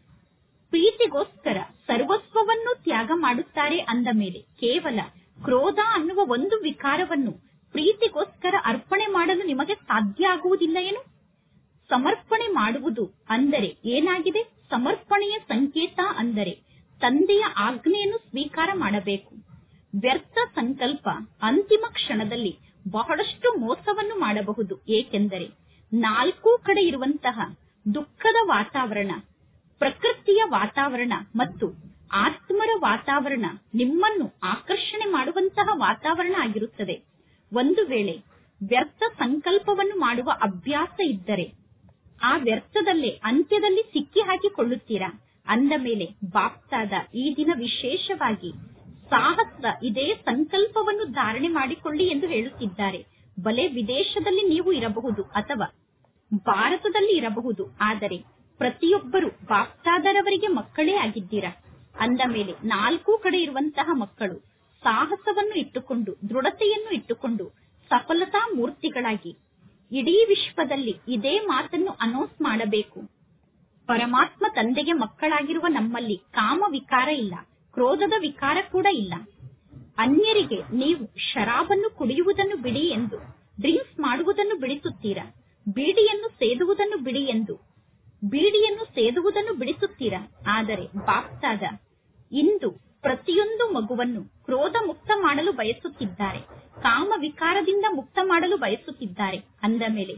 ಪ್ರೀತಿಗೋಸ್ಕರ ಸರ್ವಸ್ವವನ್ನು ತ್ಯಾಗ ಮಾಡುತ್ತಾರೆ ಅಂದ ಮೇಲೆ ಕೇವಲ ಕ್ರೋಧ ಅನ್ನುವ ಒಂದು ವಿಕಾರವನ್ನು ಪ್ರೀತಿಗೋಸ್ಕರ ಅರ್ಪಣೆ ಮಾಡಲು ನಿಮಗೆ ಸಾಧ್ಯ ಆಗುವುದಿಲ್ಲ ಏನು ಸಮರ್ಪಣೆ ಮಾಡುವುದು ಅಂದರೆ ಏನಾಗಿದೆ ಸಮರ್ಪಣೆಯ ಸಂಕೇತ ಅಂದರೆ ತಂದೆಯ ಆಜ್ಞೆಯನ್ನು ಸ್ವೀಕಾರ ಮಾಡಬೇಕು ವ್ಯರ್ಥ ಸಂಕಲ್ಪ ಅಂತಿಮ ಕ್ಷಣದಲ್ಲಿ ಬಹಳಷ್ಟು ಮೋಸವನ್ನು ಮಾಡಬಹುದು ಏಕೆಂದರೆ ನಾಲ್ಕೂ ಕಡೆ ಇರುವಂತಹ ದುಃಖದ ವಾತಾವರಣ ಪ್ರಕೃತಿಯ ವಾತಾವರಣ ಮತ್ತು ಆತ್ಮರ ವಾತಾವರಣ ನಿಮ್ಮನ್ನು ಆಕರ್ಷಣೆ ಮಾಡುವಂತಹ ವಾತಾವರಣ ಆಗಿರುತ್ತದೆ ಒಂದು ವೇಳೆ ವ್ಯರ್ಥ ಸಂಕಲ್ಪವನ್ನು ಮಾಡುವ ಅಭ್ಯಾಸ ಇದ್ದರೆ ಆ ವ್ಯರ್ಥದಲ್ಲೇ ಅಂತ್ಯದಲ್ಲಿ ಸಿಕ್ಕಿ ಹಾಕಿಕೊಳ್ಳುತ್ತೀರಾ ಅಂದ ಮೇಲೆ ಬಾಪ್ತಾದ ಈ ದಿನ ವಿಶೇಷವಾಗಿ ಸಾಹಸ ಇದೇ ಸಂಕಲ್ಪವನ್ನು ಧಾರಣೆ ಮಾಡಿಕೊಳ್ಳಿ ಎಂದು ಹೇಳುತ್ತಿದ್ದಾರೆ ಬಲೆ ವಿದೇಶದಲ್ಲಿ ನೀವು ಇರಬಹುದು ಅಥವಾ ಭಾರತದಲ್ಲಿ ಇರಬಹುದು ಆದರೆ ಪ್ರತಿಯೊಬ್ಬರು ಬಾಪ್ತಾದರವರಿಗೆ ಮಕ್ಕಳೇ ಆಗಿದ್ದೀರಾ ಅಂದ ಮೇಲೆ ನಾಲ್ಕು ಕಡೆ ಇರುವಂತಹ ಮಕ್ಕಳು ಸಾಹಸವನ್ನು ಇಟ್ಟುಕೊಂಡು ದೃಢತೆಯನ್ನು ಇಟ್ಟುಕೊಂಡು ಸಫಲತಾ ಮೂರ್ತಿಗಳಾಗಿ ಇಡೀ ವಿಶ್ವದಲ್ಲಿ ಇದೇ ಮಾತನ್ನು ಅನೌನ್ಸ್ ಮಾಡಬೇಕು ಪರಮಾತ್ಮ ತಂದೆಗೆ ಮಕ್ಕಳಾಗಿರುವ ನಮ್ಮಲ್ಲಿ ಕಾಮ ವಿಕಾರ ಇಲ್ಲ ಕ್ರೋಧದ ವಿಕಾರ ಕೂಡ ಇಲ್ಲ ಅನ್ಯರಿಗೆ ನೀವು ಶರಾಬನ್ನು ಕುಡಿಯುವುದನ್ನು ಬಿಡಿ ಎಂದು ಡ್ರಿಂಕ್ಸ್ ಮಾಡುವುದನ್ನು ಬಿಡಿಸುತ್ತೀರಾ ಬೀಡಿಯನ್ನು ಸೇದುವುದನ್ನು ಬಿಡಿ ಎಂದು ಬೀಡಿಯನ್ನು ಸೇದುವುದನ್ನು ಬಿಡಿಸುತ್ತೀರಾ ಆದರೆ ಬಾಪ್ತಾದ ಇಂದು ಪ್ರತಿಯೊಂದು ಮಗುವನ್ನು ಕ್ರೋಧ ಮುಕ್ತ ಮಾಡಲು ಬಯಸುತ್ತಿದ್ದಾರೆ ಕಾಮ ವಿಕಾರದಿಂದ ಮುಕ್ತ ಮಾಡಲು ಬಯಸುತ್ತಿದ್ದಾರೆ ಅಂದ ಮೇಲೆ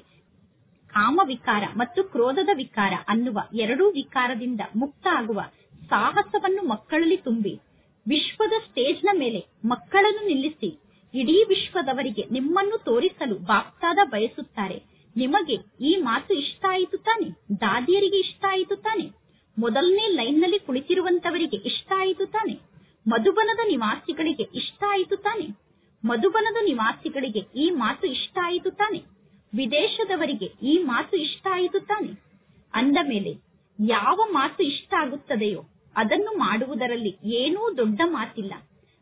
ಕಾಮ ವಿಕಾರ ಮತ್ತು ಕ್ರೋಧದ ವಿಕಾರ ಅನ್ನುವ ಎರಡೂ ವಿಕಾರದಿಂದ ಮುಕ್ತ ಆಗುವ ಸಾಹಸವನ್ನು ಮಕ್ಕಳಲ್ಲಿ ತುಂಬಿ ವಿಶ್ವದ ಸ್ಟೇಜ್ನ ಮೇಲೆ ಮಕ್ಕಳನ್ನು ನಿಲ್ಲಿಸಿ ಇಡೀ ವಿಶ್ವದವರಿಗೆ ನಿಮ್ಮನ್ನು ತೋರಿಸಲು ಬಾಪ್ತಾದ ಬಯಸುತ್ತಾರೆ ನಿಮಗೆ ಈ ಮಾತು ಇಷ್ಟ ಆಯಿತು ತಾನೆ ದಾದಿಯರಿಗೆ ಇಷ್ಟ ಆಯಿತು ತಾನೆ ಮೊದಲನೇ ಲೈನ್ನಲ್ಲಿ ಕುಳಿತಿರುವಂತವರಿಗೆ ಇಷ್ಟ ಆಯಿತು ತಾನೆ ಮಧುಬನದ ನಿವಾಸಿಗಳಿಗೆ ಇಷ್ಟ ಆಯಿತು ತಾನೆ ಮಧುಬನದ ನಿವಾಸಿಗಳಿಗೆ ಈ ಮಾತು ಇಷ್ಟ ಆಯಿತು ತಾನೆ ವಿದೇಶದವರಿಗೆ ಈ ಮಾತು ಇಷ್ಟ ಆಯಿತು ತಾನೆ ಅಂದ ಮೇಲೆ ಯಾವ ಮಾತು ಇಷ್ಟ ಆಗುತ್ತದೆಯೋ ಅದನ್ನು ಮಾಡುವುದರಲ್ಲಿ ಏನೂ ದೊಡ್ಡ ಮಾತಿಲ್ಲ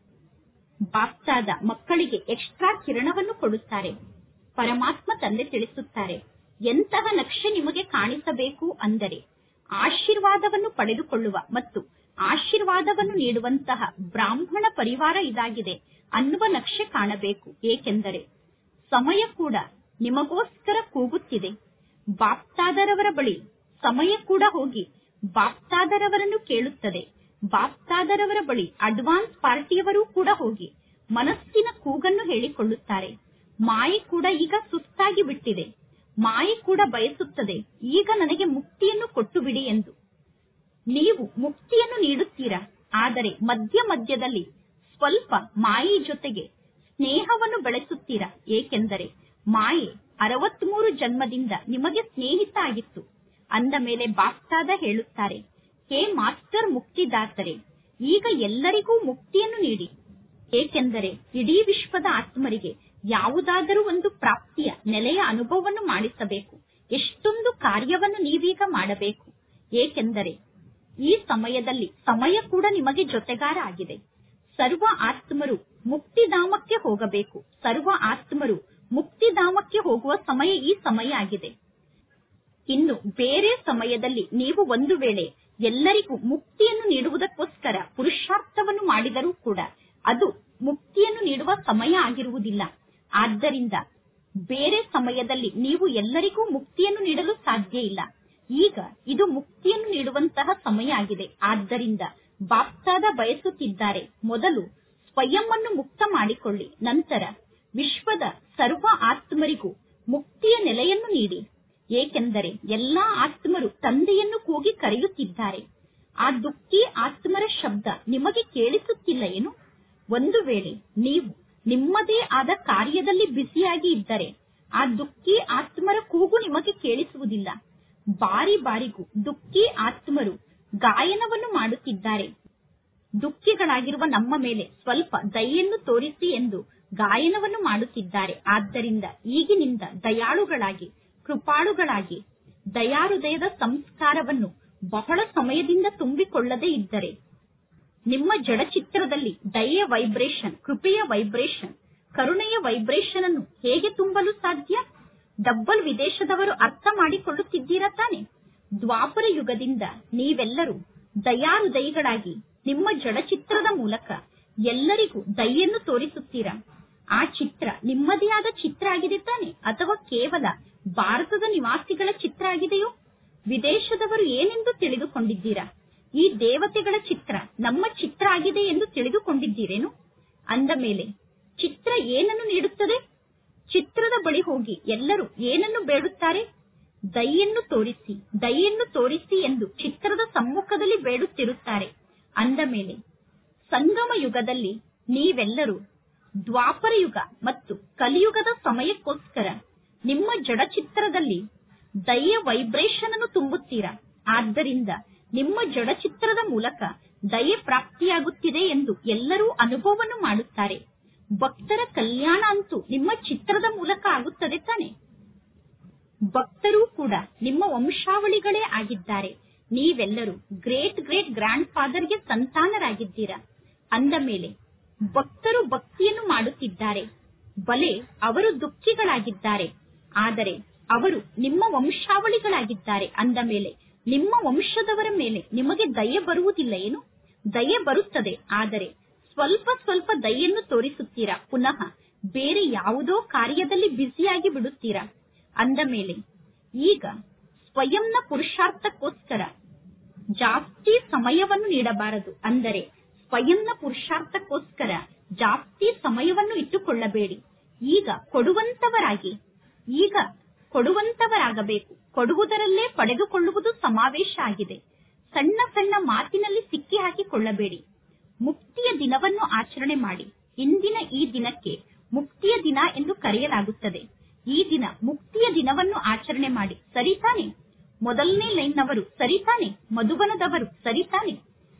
ಬಾಪ್ತಾದ ಮಕ್ಕಳಿಗೆ ಎಕ್ಸ್ಟ್ರಾ ಕಿರಣವನ್ನು ಕೊಡುತ್ತಾರೆ ಪರಮಾತ್ಮ ತಂದೆ ತಿಳಿಸುತ್ತಾರೆ ಎಂತಹ ನಕ್ಷೆ ನಿಮಗೆ ಕಾಣಿಸಬೇಕು ಅಂದರೆ ಆಶೀರ್ವಾದವನ್ನು ಪಡೆದುಕೊಳ್ಳುವ ಮತ್ತು ಆಶೀರ್ವಾದವನ್ನು ನೀಡುವಂತಹ ಬ್ರಾಹ್ಮಣ ಪರಿವಾರ ಇದಾಗಿದೆ ಅನ್ನುವ ನಕ್ಷೆ ಕಾಣಬೇಕು ಏಕೆಂದರೆ ಸಮಯ ಕೂಡ ನಿಮಗೋಸ್ಕರ ಕೂಗುತ್ತಿದೆ ಬಾಪ್ತಾದರವರ ಬಳಿ ಸಮಯ ಕೂಡ ಹೋಗಿ ಬಾಪ್ತಾದರವರನ್ನು ಕೇಳುತ್ತದೆ ಬಾಪ್ತಾದರವರ ಬಳಿ ಅಡ್ವಾನ್ಸ್ ಪಾರ್ಟಿಯವರೂ ಕೂಡ ಹೋಗಿ ಮನಸ್ಸಿನ ಕೂಗನ್ನು ಹೇಳಿಕೊಳ್ಳುತ್ತಾರೆ ಮಾಯೆ ಕೂಡ ಈಗ ಸುಸ್ತಾಗಿ ಬಿಟ್ಟಿದೆ ಮಾಯೆ ಕೂಡ ಬಯಸುತ್ತದೆ ಈಗ ನನಗೆ ಮುಕ್ತಿಯನ್ನು ಕೊಟ್ಟು ಬಿಡಿ ಎಂದು ನೀವು ಮುಕ್ತಿಯನ್ನು ನೀಡುತ್ತೀರಾ ಆದರೆ ಮಧ್ಯ ಮಧ್ಯದಲ್ಲಿ ಸ್ವಲ್ಪ ಮಾಯೆ ಜೊತೆಗೆ ಸ್ನೇಹವನ್ನು ಬೆಳೆಸುತ್ತೀರಾ ಏಕೆಂದರೆ ಮಾಯೆ ಅರವತ್ಮೂರು ಜನ್ಮದಿಂದ ನಿಮಗೆ ಸ್ನೇಹಿತ ಆಗಿತ್ತು ಅಂದ ಮೇಲೆ ಬಾಪ್ತಾದ ಹೇಳುತ್ತಾರೆ ಹೇ ಮಾಸ್ಟರ್ ಮುಕ್ತಿದಾತರೆ ಈಗ ಎಲ್ಲರಿಗೂ ಮುಕ್ತಿಯನ್ನು ನೀಡಿ ಏಕೆಂದರೆ ಇಡೀ ವಿಶ್ವದ ಆತ್ಮರಿಗೆ ಯಾವುದಾದರೂ ಒಂದು ಪ್ರಾಪ್ತಿಯ ನೆಲೆಯ ಅನುಭವವನ್ನು ಮಾಡಿಸಬೇಕು ಎಷ್ಟೊಂದು ಕಾರ್ಯವನ್ನು ನೀವೀಗ ಮಾಡಬೇಕು ಏಕೆಂದರೆ ಈ ಸಮಯದಲ್ಲಿ ಸಮಯ ಕೂಡ ನಿಮಗೆ ಜೊತೆಗಾರ ಆಗಿದೆ ಸರ್ವ ಆತ್ಮರು ಮುಕ್ತಿಧಾಮಕ್ಕೆ ಹೋಗಬೇಕು ಸರ್ವ ಆತ್ಮರು ಮುಕ್ತಿಧಾಮಕ್ಕೆ ಹೋಗುವ ಸಮಯ ಈ ಸಮಯ ಆಗಿದೆ ಇನ್ನು ಬೇರೆ ಸಮಯದಲ್ಲಿ ನೀವು ಒಂದು ವೇಳೆ ಎಲ್ಲರಿಗೂ ಮುಕ್ತಿಯನ್ನು ನೀಡುವುದಕ್ಕೋಸ್ಕರ ಪುರುಷಾರ್ಥವನ್ನು ಮಾಡಿದರೂ ಕೂಡ ಅದು ಮುಕ್ತಿಯನ್ನು ನೀಡುವ ಸಮಯ ಆಗಿರುವುದಿಲ್ಲ ಆದ್ದರಿಂದ ಬೇರೆ ಸಮಯದಲ್ಲಿ ನೀವು ಎಲ್ಲರಿಗೂ ಮುಕ್ತಿಯನ್ನು ನೀಡಲು ಸಾಧ್ಯ ಇಲ್ಲ ಈಗ ಇದು ಮುಕ್ತಿಯನ್ನು ನೀಡುವಂತಹ ಸಮಯ ಆಗಿದೆ ಆದ್ದರಿಂದ ಬಾಪ್ತಾದ ಬಯಸುತ್ತಿದ್ದಾರೆ ಮೊದಲು ಸ್ವಯಂ ಅನ್ನು ಮುಕ್ತ ಮಾಡಿಕೊಳ್ಳಿ ನಂತರ ವಿಶ್ವದ ಸರ್ವ ಆತ್ಮರಿಗೂ ಮುಕ್ತಿಯ ನೆಲೆಯನ್ನು ನೀಡಿ ಏಕೆಂದರೆ ಎಲ್ಲಾ ಆತ್ಮರು ತಂದೆಯನ್ನು ಕೂಗಿ ಕರೆಯುತ್ತಿದ್ದಾರೆ ಆ ದುಃಖಿ ಆತ್ಮರ ಶಬ್ದ ನಿಮಗೆ ಕೇಳಿಸುತ್ತಿಲ್ಲ ಏನು ಒಂದು ವೇಳೆ ನೀವು ನಿಮ್ಮದೇ ಆದ ಕಾರ್ಯದಲ್ಲಿ ಬ್ಯುಸಿಯಾಗಿ ಇದ್ದರೆ ಆ ದುಃಖಿ ಆತ್ಮರ ಕೂಗು ನಿಮಗೆ ಕೇಳಿಸುವುದಿಲ್ಲ ಬಾರಿ ಬಾರಿಗೂ ದುಃಖಿ ಆತ್ಮರು ಗಾಯನವನ್ನು ಮಾಡುತ್ತಿದ್ದಾರೆ ದುಃಖಿಗಳಾಗಿರುವ ನಮ್ಮ ಮೇಲೆ ಸ್ವಲ್ಪ ದಯೆಯನ್ನು ತೋರಿಸಿ ಎಂದು ಗಾಯನವನ್ನು ಮಾಡುತ್ತಿದ್ದಾರೆ ಆದ್ದರಿಂದ ಈಗಿನಿಂದ ದಯಾಳುಗಳಾಗಿ ಕೃಪಾಳುಗಳಾಗಿ ದಯಾಹೃದಯದ ಸಂಸ್ಕಾರವನ್ನು ಬಹಳ ಸಮಯದಿಂದ ತುಂಬಿಕೊಳ್ಳದೇ ಇದ್ದರೆ ನಿಮ್ಮ ಜಡಚಿತ್ರದಲ್ಲಿ ದಯೆಯ ವೈಬ್ರೇಷನ್ ಕೃಪೆಯ ವೈಬ್ರೇಷನ್ ಕರುಣೆಯ ವೈಬ್ರೇಷನ್ ಅನ್ನು ಹೇಗೆ ತುಂಬಲು ಸಾಧ್ಯ ಡಬ್ಬಲ್ ವಿದೇಶದವರು ಅರ್ಥ ಮಾಡಿಕೊಳ್ಳುತ್ತಿದ್ದೀರಾ ತಾನೆ ದ್ವಾಪರ ಯುಗದಿಂದ ನೀವೆಲ್ಲರೂ ದಯಾಹೃದಯಿಗಳಾಗಿ ನಿಮ್ಮ ಜಡಚಿತ್ರದ ಮೂಲಕ ಎಲ್ಲರಿಗೂ ದಯೆಯನ್ನು ತೋರಿಸುತ್ತೀರಾ ಆ ಚಿತ್ರ ನಿಮ್ಮದೇ ಆದ ಚಿತ್ರ ಆಗಿದೆ ತಾನೆ ಅಥವಾ ಕೇವಲ ಭಾರತದ ನಿವಾಸಿಗಳ ಚಿತ್ರ ಆಗಿದೆಯೋ ವಿದೇಶದವರು ಏನೆಂದು ತಿಳಿದುಕೊಂಡಿದ್ದೀರಾ ಈ ದೇವತೆಗಳ ಚಿತ್ರ ನಮ್ಮ ಚಿತ್ರ ಆಗಿದೆ ಎಂದು ತಿಳಿದುಕೊಂಡಿದ್ದೀರೇನು ಅಂದ ಮೇಲೆ ಚಿತ್ರ ಏನನ್ನು ನೀಡುತ್ತದೆ ಚಿತ್ರದ ಬಳಿ ಹೋಗಿ ಎಲ್ಲರೂ ಏನನ್ನು ಬೇಡುತ್ತಾರೆ ದಯೆಯನ್ನು ತೋರಿಸಿ ದಯೆಯನ್ನು ತೋರಿಸಿ ಎಂದು ಚಿತ್ರದ ಸಮ್ಮುಖದಲ್ಲಿ ಬೇಡುತ್ತಿರುತ್ತಾರೆ ಅಂದ ಮೇಲೆ ಸಂಗಮ ಯುಗದಲ್ಲಿ ನೀವೆಲ್ಲರೂ ದ್ವಾಪರ ಯುಗ ಮತ್ತು ಕಲಿಯುಗದ ಸಮಯಕ್ಕೋಸ್ಕರ ನಿಮ್ಮ ಜಡ ಚಿತ್ರದಲ್ಲಿ ದಯೆಯ ವೈಬ್ರೇಷನ್ ಅನ್ನು ತುಂಬುತ್ತೀರಾ ಆದ್ದರಿಂದ ನಿಮ್ಮ ಜಡ ಚಿತ್ರದ ಮೂಲಕ ದಯೆ ಪ್ರಾಪ್ತಿಯಾಗುತ್ತಿದೆ ಎಂದು ಎಲ್ಲರೂ ಅನುಭವವನ್ನು ಮಾಡುತ್ತಾರೆ ಭಕ್ತರ ಕಲ್ಯಾಣ ಅಂತೂ ನಿಮ್ಮ ಚಿತ್ರದ ಮೂಲಕ ಆಗುತ್ತದೆ ತಾನೆ ಭಕ್ತರೂ ಕೂಡ ನಿಮ್ಮ ವಂಶಾವಳಿಗಳೇ ಆಗಿದ್ದಾರೆ ನೀವೆಲ್ಲರೂ ಗ್ರೇಟ್ ಗ್ರೇಟ್ ಗ್ರ್ಯಾಂಡ್ ಫಾದರ್ಗೆ ಸಂತಾನರಾಗಿದ್ದೀರಾ ಅಂದ ಮೇಲೆ ಭಕ್ತರು ಭಕ್ತಿಯನ್ನು ಮಾಡುತ್ತಿದ್ದಾರೆ ಬಲೆ ಅವರು ದುಃಖಿಗಳಾಗಿದ್ದಾರೆ ಆದರೆ ಅವರು ನಿಮ್ಮ ವಂಶಾವಳಿಗಳಾಗಿದ್ದಾರೆ ಅಂದ ಮೇಲೆ ನಿಮ್ಮ ವಂಶದವರ ಮೇಲೆ ನಿಮಗೆ ದಯೆ ಬರುವುದಿಲ್ಲ ಏನು ದಯೆ ಬರುತ್ತದೆ ಆದರೆ ಸ್ವಲ್ಪ ಸ್ವಲ್ಪ ದಯೆಯನ್ನು ತೋರಿಸುತ್ತೀರಾ ಪುನಃ ಬೇರೆ ಯಾವುದೋ ಕಾರ್ಯದಲ್ಲಿ ಬ್ಯುಸಿಯಾಗಿ ಬಿಡುತ್ತೀರಾ ಅಂದ ಮೇಲೆ ಈಗ ಸ್ವಯಂನ ಪುರುಷಾರ್ಥಕ್ಕೋಸ್ಕರ ಜಾಸ್ತಿ ಸಮಯವನ್ನು ನೀಡಬಾರದು ಅಂದರೆ ಸ್ವಯಂನ ಪುರುಷಾರ್ಥಕ್ಕೋಸ್ಕರ ಜಾಸ್ತಿ ಸಮಯವನ್ನು ಇಟ್ಟುಕೊಳ್ಳಬೇಡಿ ಈಗ ಕೊಡುವಂತವರಾಗಿ ಈಗ ಕೊಡುವಂತವರಾಗಬೇಕು ಕೊಡುವುದರಲ್ಲೇ ಪಡೆದುಕೊಳ್ಳುವುದು ಸಮಾವೇಶ ಆಗಿದೆ ಸಣ್ಣ ಸಣ್ಣ ಮಾತಿನಲ್ಲಿ ಸಿಕ್ಕಿ ಹಾಕಿಕೊಳ್ಳಬೇಡಿ ಮುಕ್ತಿಯ ದಿನವನ್ನು ಆಚರಣೆ ಮಾಡಿ ಇಂದಿನ ಈ ದಿನಕ್ಕೆ ಮುಕ್ತಿಯ ದಿನ ಎಂದು ಕರೆಯಲಾಗುತ್ತದೆ ಈ ದಿನ ಮುಕ್ತಿಯ ದಿನವನ್ನು ಆಚರಣೆ ಮಾಡಿ ಸರಿತಾನೆ ಮೊದಲನೇ ಲೈನ್ನವರು ಸರಿತಾನೆ ಮಧುಬನದವರು ಸರಿತಾನೆ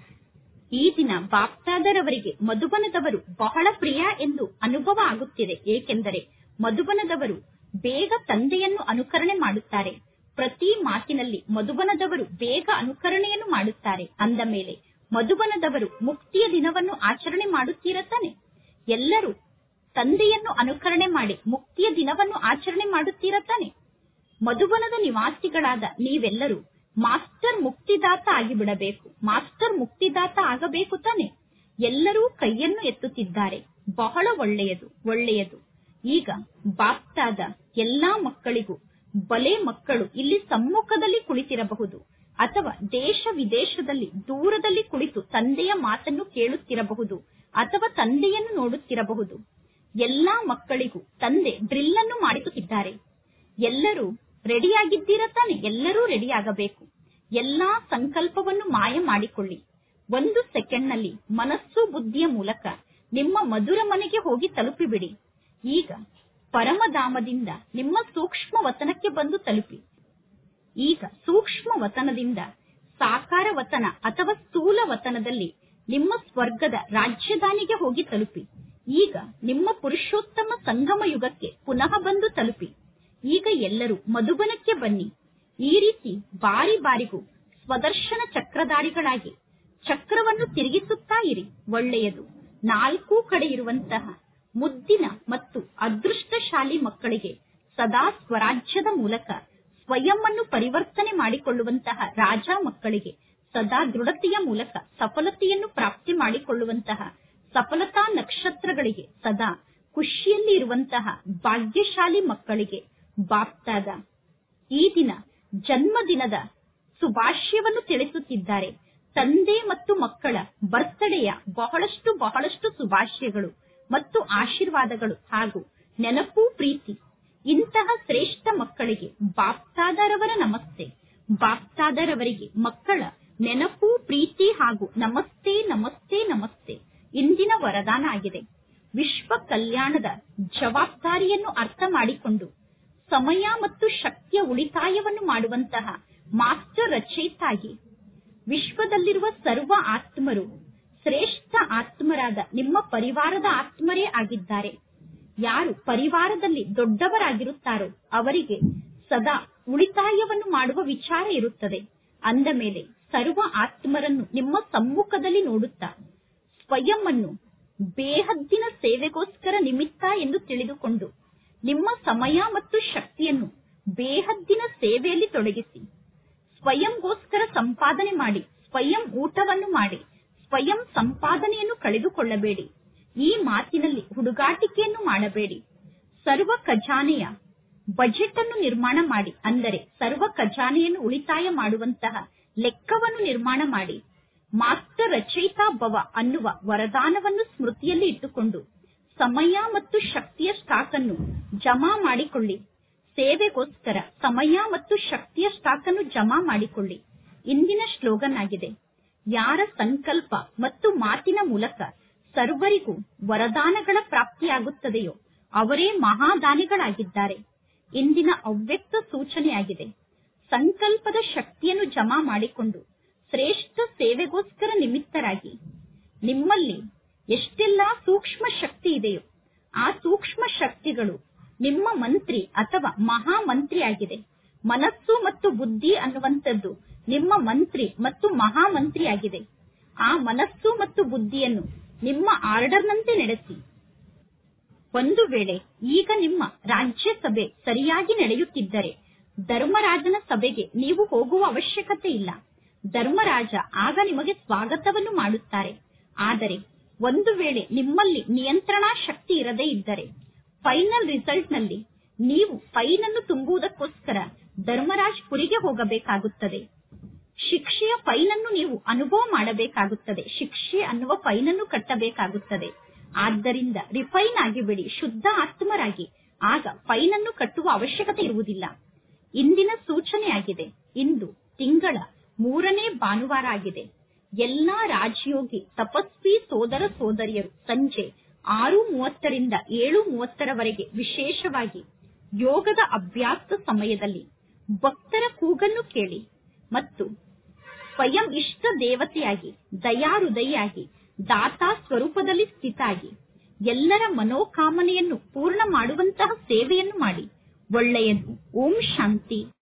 ಈ ದಿನ ಬಾಪ್ತಾದರವರಿಗೆ ಮಧುಬನದವರು ಬಹಳ ಪ್ರಿಯ ಎಂದು ಅನುಭವ ಆಗುತ್ತಿದೆ ಏಕೆಂದರೆ ಮಧುಬನದವರು ಬೇಗ ತಂದೆಯನ್ನು ಅನುಕರಣೆ ಮಾಡುತ್ತಾರೆ ಪ್ರತಿ ಮಾತಿನಲ್ಲಿ ಮಧುಬನದವರು ಬೇಗ ಅನುಕರಣೆಯನ್ನು ಮಾಡುತ್ತಾರೆ ಅಂದ ಮೇಲೆ ಮಧುಬನದವರು ಮುಕ್ತಿಯ ದಿನವನ್ನು ಆಚರಣೆ ಮಾಡುತ್ತೀರ ತಾನೆ ಎಲ್ಲರೂ ತಂದೆಯನ್ನು ಅನುಕರಣೆ ಮಾಡಿ ಮುಕ್ತಿಯ ದಿನವನ್ನು ಆಚರಣೆ ಮಾಡುತ್ತೀರ ತಾನೆ ಮಧುಬನದ ನಿವಾಸಿಗಳಾದ ನೀವೆಲ್ಲರೂ ಮಾಸ್ಟರ್ ಮುಕ್ತಿದಾತ ಆಗಿಬಿಡಬೇಕು ಮಾಸ್ಟರ್ ಮುಕ್ತಿದಾತ ಆಗಬೇಕು ತಾನೆ ಎಲ್ಲರೂ ಕೈಯನ್ನು ಎತ್ತುತ್ತಿದ್ದಾರೆ ಬಹಳ ಒಳ್ಳೆಯದು ಒಳ್ಳೆಯದು ಈಗ ಬಾಪ್ತಾದ ಎಲ್ಲಾ ಮಕ್ಕಳಿಗೂ ಬಲೆ ಮಕ್ಕಳು ಇಲ್ಲಿ ಸಮ್ಮುಖದಲ್ಲಿ ಕುಳಿತಿರಬಹುದು ಅಥವಾ ದೇಶ ವಿದೇಶದಲ್ಲಿ ದೂರದಲ್ಲಿ ಕುಳಿತು ತಂದೆಯ ಮಾತನ್ನು ಕೇಳುತ್ತಿರಬಹುದು ಅಥವಾ ತಂದೆಯನ್ನು ನೋಡುತ್ತಿರಬಹುದು ಎಲ್ಲಾ ಮಕ್ಕಳಿಗೂ ತಂದೆ ಡ್ರಿಲ್ ಅನ್ನು ಮಾಡಿಸುತ್ತಿದ್ದಾರೆ ಎಲ್ಲರೂ ರೆಡಿಯಾಗಿದ್ದೀರ ತಾನೆ ಎಲ್ಲರೂ ರೆಡಿಯಾಗಬೇಕು ಎಲ್ಲಾ ಸಂಕಲ್ಪವನ್ನು ಮಾಯ ಮಾಡಿಕೊಳ್ಳಿ ಒಂದು ಸೆಕೆಂಡ್ನಲ್ಲಿ ಮನಸ್ಸು ಬುದ್ಧಿಯ ಮೂಲಕ ನಿಮ್ಮ ಮಧುರ ಮನೆಗೆ ಹೋಗಿ ತಲುಪಿಬಿಡಿ ಈಗ ಪರಮಧಾಮದಿಂದ ನಿಮ್ಮ ಸೂಕ್ಷ್ಮ ವತನಕ್ಕೆ ಬಂದು ತಲುಪಿ ಈಗ ಸೂಕ್ಷ್ಮ ವತನದಿಂದ ಸಾಕಾರ ವತನ ಅಥವಾ ಸ್ಥೂಲ ವತನದಲ್ಲಿ ನಿಮ್ಮ ಸ್ವರ್ಗದ ರಾಜ್ಯದಾನಿಗೆ ಹೋಗಿ ತಲುಪಿ ಈಗ ನಿಮ್ಮ ಪುರುಷೋತ್ತಮ ಸಂಗಮ ಯುಗಕ್ಕೆ ಪುನಃ ಬಂದು ತಲುಪಿ ಈಗ ಎಲ್ಲರೂ ಮಧುಬನಕ್ಕೆ ಬನ್ನಿ ಈ ರೀತಿ ಬಾರಿ ಬಾರಿಗೂ ಸ್ವದರ್ಶನ ಚಕ್ರಧಾರಿಗಳಾಗಿ ಚಕ್ರವನ್ನು ತಿರುಗಿಸುತ್ತಾ ಇರಿ ಒಳ್ಳೆಯದು ನಾಲ್ಕೂ ಕಡೆ ಇರುವಂತಹ ಮುದ್ದಿನ ಮತ್ತು ಅದೃಷ್ಟಶಾಲಿ ಮಕ್ಕಳಿಗೆ ಸದಾ ಸ್ವರಾಜ್ಯದ ಮೂಲಕ ಸ್ವಯಂ ಅನ್ನು ಪರಿವರ್ತನೆ ಮಾಡಿಕೊಳ್ಳುವಂತಹ ರಾಜ ಮಕ್ಕಳಿಗೆ ಸದಾ ದೃಢತೆಯ ಮೂಲಕ ಸಫಲತೆಯನ್ನು ಪ್ರಾಪ್ತಿ ಮಾಡಿಕೊಳ್ಳುವಂತಹ ಸಫಲತಾ ನಕ್ಷತ್ರಗಳಿಗೆ ಸದಾ ಖುಷಿಯಲ್ಲಿ ಇರುವಂತಹ ಭಾಗ್ಯಶಾಲಿ ಮಕ್ಕಳಿಗೆ ಬಾಪ್ತಾದ ಈ ದಿನ ಜನ್ಮದಿನದ ಶುಭಾಶಯವನ್ನು ತಿಳಿಸುತ್ತಿದ್ದಾರೆ ತಂದೆ ಮತ್ತು ಮಕ್ಕಳ ಬರ್ತ್ಡೇಯ ಬಹಳಷ್ಟು ಬಹಳಷ್ಟು ಶುಭಾಶಯಗಳು ಮತ್ತು ಆಶೀರ್ವಾದಗಳು ಹಾಗೂ ನೆನಪು ಪ್ರೀತಿ ಇಂತಹ ಶ್ರೇಷ್ಠ ಮಕ್ಕಳಿಗೆ ಬಾಪ್ತಾದರವರ ನಮಸ್ತೆ ಬಾಪ್ತಾದರವರಿಗೆ ಮಕ್ಕಳ ನೆನಪು ಪ್ರೀತಿ ಹಾಗೂ ನಮಸ್ತೆ ನಮಸ್ತೆ ನಮಸ್ತೆ ಇಂದಿನ ವರದಾನ ಆಗಿದೆ ವಿಶ್ವ ಕಲ್ಯಾಣದ ಜವಾಬ್ದಾರಿಯನ್ನು ಅರ್ಥ ಮಾಡಿಕೊಂಡು ಸಮಯ ಮತ್ತು ಶಕ್ತಿಯ ಉಳಿತಾಯವನ್ನು ಮಾಡುವಂತಹ ಮಾಸ್ಟರ್ ರಚಯಿತಾಗಿ ವಿಶ್ವದಲ್ಲಿರುವ ಸರ್ವ ಆತ್ಮರು ಶ್ರೇಷ್ಠ ಆತ್ಮರಾದ ನಿಮ್ಮ ಪರಿವಾರದ ಆತ್ಮರೇ ಆಗಿದ್ದಾರೆ ಯಾರು ಪರಿವಾರದಲ್ಲಿ ದೊಡ್ಡವರಾಗಿರುತ್ತಾರೋ ಅವರಿಗೆ ಸದಾ ಉಳಿತಾಯವನ್ನು ಮಾಡುವ ವಿಚಾರ ಇರುತ್ತದೆ ಅಂದ ಮೇಲೆ ಸರ್ವ ಆತ್ಮರನ್ನು ನಿಮ್ಮ ಸಮ್ಮುಖದಲ್ಲಿ ನೋಡುತ್ತಾ ಸ್ವಯಂ ಅನ್ನು ಬೇಹದ್ದಿನ ಸೇವೆಗೋಸ್ಕರ ನಿಮಿತ್ತ ಎಂದು ತಿಳಿದುಕೊಂಡು ನಿಮ್ಮ ಸಮಯ ಮತ್ತು ಶಕ್ತಿಯನ್ನು ಬೇಹದ್ದಿನ ಸೇವೆಯಲ್ಲಿ ತೊಡಗಿಸಿ ಸ್ವಯಂಗೋಸ್ಕರ ಸಂಪಾದನೆ ಮಾಡಿ ಸ್ವಯಂ ಊಟವನ್ನು ಮಾಡಿ ಸ್ವಯಂ ಸಂಪಾದನೆಯನ್ನು ಕಳೆದುಕೊಳ್ಳಬೇಡಿ ಈ ಮಾತಿನಲ್ಲಿ ಹುಡುಗಾಟಿಕೆಯನ್ನು ಮಾಡಬೇಡಿ ಸರ್ವ ಖಜಾನೆಯ ಬಜೆಟ್ ಅನ್ನು ನಿರ್ಮಾಣ ಮಾಡಿ ಅಂದರೆ ಸರ್ವ ಖಜಾನೆಯನ್ನು ಉಳಿತಾಯ ಮಾಡುವಂತಹ ಲೆಕ್ಕವನ್ನು ನಿರ್ಮಾಣ ಮಾಡಿ ಮಾಸ್ಟರ್ ರಚಯಿತಾ ಭವ ಅನ್ನುವ ವರದಾನವನ್ನು ಸ್ಮೃತಿಯಲ್ಲಿ ಇಟ್ಟುಕೊಂಡು ಸಮಯ ಮತ್ತು ಶಕ್ತಿಯ ಸ್ಟಾಕ್ ಅನ್ನು ಜಮಾ ಮಾಡಿಕೊಳ್ಳಿ ಸೇವೆಗೋಸ್ಕರ ಸಮಯ ಮತ್ತು ಶಕ್ತಿಯ ಸ್ಟಾಕ್ ಅನ್ನು ಜಮಾ ಮಾಡಿಕೊಳ್ಳಿ ಇಂದಿನ ಸ್ಲೋಗನ್ ಆಗಿದೆ ಯಾರ ಸಂಕಲ್ಪ ಮತ್ತು ಮಾತಿನ ಮೂಲಕ ಸರ್ವರಿಗೂ ವರದಾನಗಳ ಪ್ರಾಪ್ತಿಯಾಗುತ್ತದೆಯೋ ಅವರೇ ಮಹಾದಾನಿಗಳಾಗಿದ್ದಾರೆ ಇಂದಿನ ಅವ್ಯಕ್ತ ಸೂಚನೆಯಾಗಿದೆ ಸಂಕಲ್ಪದ ಶಕ್ತಿಯನ್ನು ಜಮಾ ಮಾಡಿಕೊಂಡು ಶ್ರೇಷ್ಠ ಸೇವೆಗೋಸ್ಕರ ನಿಮಿತ್ತರಾಗಿ ನಿಮ್ಮಲ್ಲಿ ಎಷ್ಟೆಲ್ಲಾ ಸೂಕ್ಷ್ಮ ಶಕ್ತಿ ಇದೆಯೋ ಆ ಸೂಕ್ಷ್ಮ ಶಕ್ತಿಗಳು ನಿಮ್ಮ ಮಂತ್ರಿ ಅಥವಾ ಮಹಾಮಂತ್ರಿ ಆಗಿದೆ ಮನಸ್ಸು ಮತ್ತು ಬುದ್ಧಿ ಅನ್ನುವಂಥದ್ದು ನಿಮ್ಮ ಮಂತ್ರಿ ಮತ್ತು ಮಹಾಮಂತ್ರಿ ಆಗಿದೆ ಆ ಮನಸ್ಸು ಮತ್ತು ಬುದ್ಧಿಯನ್ನು ನಿಮ್ಮ ಆರ್ಡರ್ನಂತೆ ನಡೆಸಿ ಒಂದು ವೇಳೆ ಈಗ ನಿಮ್ಮ ರಾಜ್ಯಸಭೆ ಸರಿಯಾಗಿ ನಡೆಯುತ್ತಿದ್ದರೆ ಧರ್ಮರಾಜನ ಸಭೆಗೆ ನೀವು ಹೋಗುವ ಅವಶ್ಯಕತೆ ಇಲ್ಲ ಧರ್ಮರಾಜ ಆಗ ನಿಮಗೆ ಸ್ವಾಗತವನ್ನು ಮಾಡುತ್ತಾರೆ ಆದರೆ ಒಂದು ವೇಳೆ ನಿಮ್ಮಲ್ಲಿ ನಿಯಂತ್ರಣಾ ಶಕ್ತಿ ಇರದೇ ಇದ್ದರೆ ಫೈನಲ್ ರಿಸಲ್ಟ್ ನಲ್ಲಿ ನೀವು ಫೈನ್ ಅನ್ನು ತುಂಬುವುದಕ್ಕೋಸ್ಕರ ಧರ್ಮರಾಜ್ ಪುರಿಗೆ ಹೋಗಬೇಕಾಗುತ್ತದೆ ಶಿಕ್ಷೆಯ ಫೈನ್ ಅನ್ನು ನೀವು ಅನುಭವ ಮಾಡಬೇಕಾಗುತ್ತದೆ ಶಿಕ್ಷೆ ಅನ್ನುವ ಫೈನ್ ಅನ್ನು ಕಟ್ಟಬೇಕಾಗುತ್ತದೆ ಆದ್ದರಿಂದ ರಿಫೈನ್ ಆಗಿಬಿಡಿ ಶುದ್ಧ ಆತ್ಮರಾಗಿ ಆಗ ಫೈನ್ ಅನ್ನು ಕಟ್ಟುವ ಅವಶ್ಯಕತೆ ಇರುವುದಿಲ್ಲ ಇಂದಿನ ಸೂಚನೆಯಾಗಿದೆ ಇಂದು ತಿಂಗಳ ಮೂರನೇ ಭಾನುವಾರ ಆಗಿದೆ ಎಲ್ಲಾ ರಾಜಯೋಗಿ ತಪಸ್ವಿ ಸೋದರ ಸೋದರಿಯರು ಸಂಜೆ ಆರು ಮೂವತ್ತರಿಂದ ಏಳು ಮೂವತ್ತರವರೆಗೆ ವಿಶೇಷವಾಗಿ ಯೋಗದ ಅಭ್ಯಾಸ ಸಮಯದಲ್ಲಿ ಭಕ್ತರ ಕೂಗನ್ನು ಕೇಳಿ ಮತ್ತು ಸ್ವಯಂ ಇಷ್ಟ ದೇವತೆಯಾಗಿ ದಯಾಹೃದಯಿಯಾಗಿ ದಾತಾ ಸ್ವರೂಪದಲ್ಲಿ ಸ್ಥಿತಾಗಿ ಎಲ್ಲರ ಮನೋಕಾಮನೆಯನ್ನು ಪೂರ್ಣ ಮಾಡುವಂತಹ ಸೇವೆಯನ್ನು ಮಾಡಿ ಒಳ್ಳೆಯದು ಓಂ ಶಾಂತಿ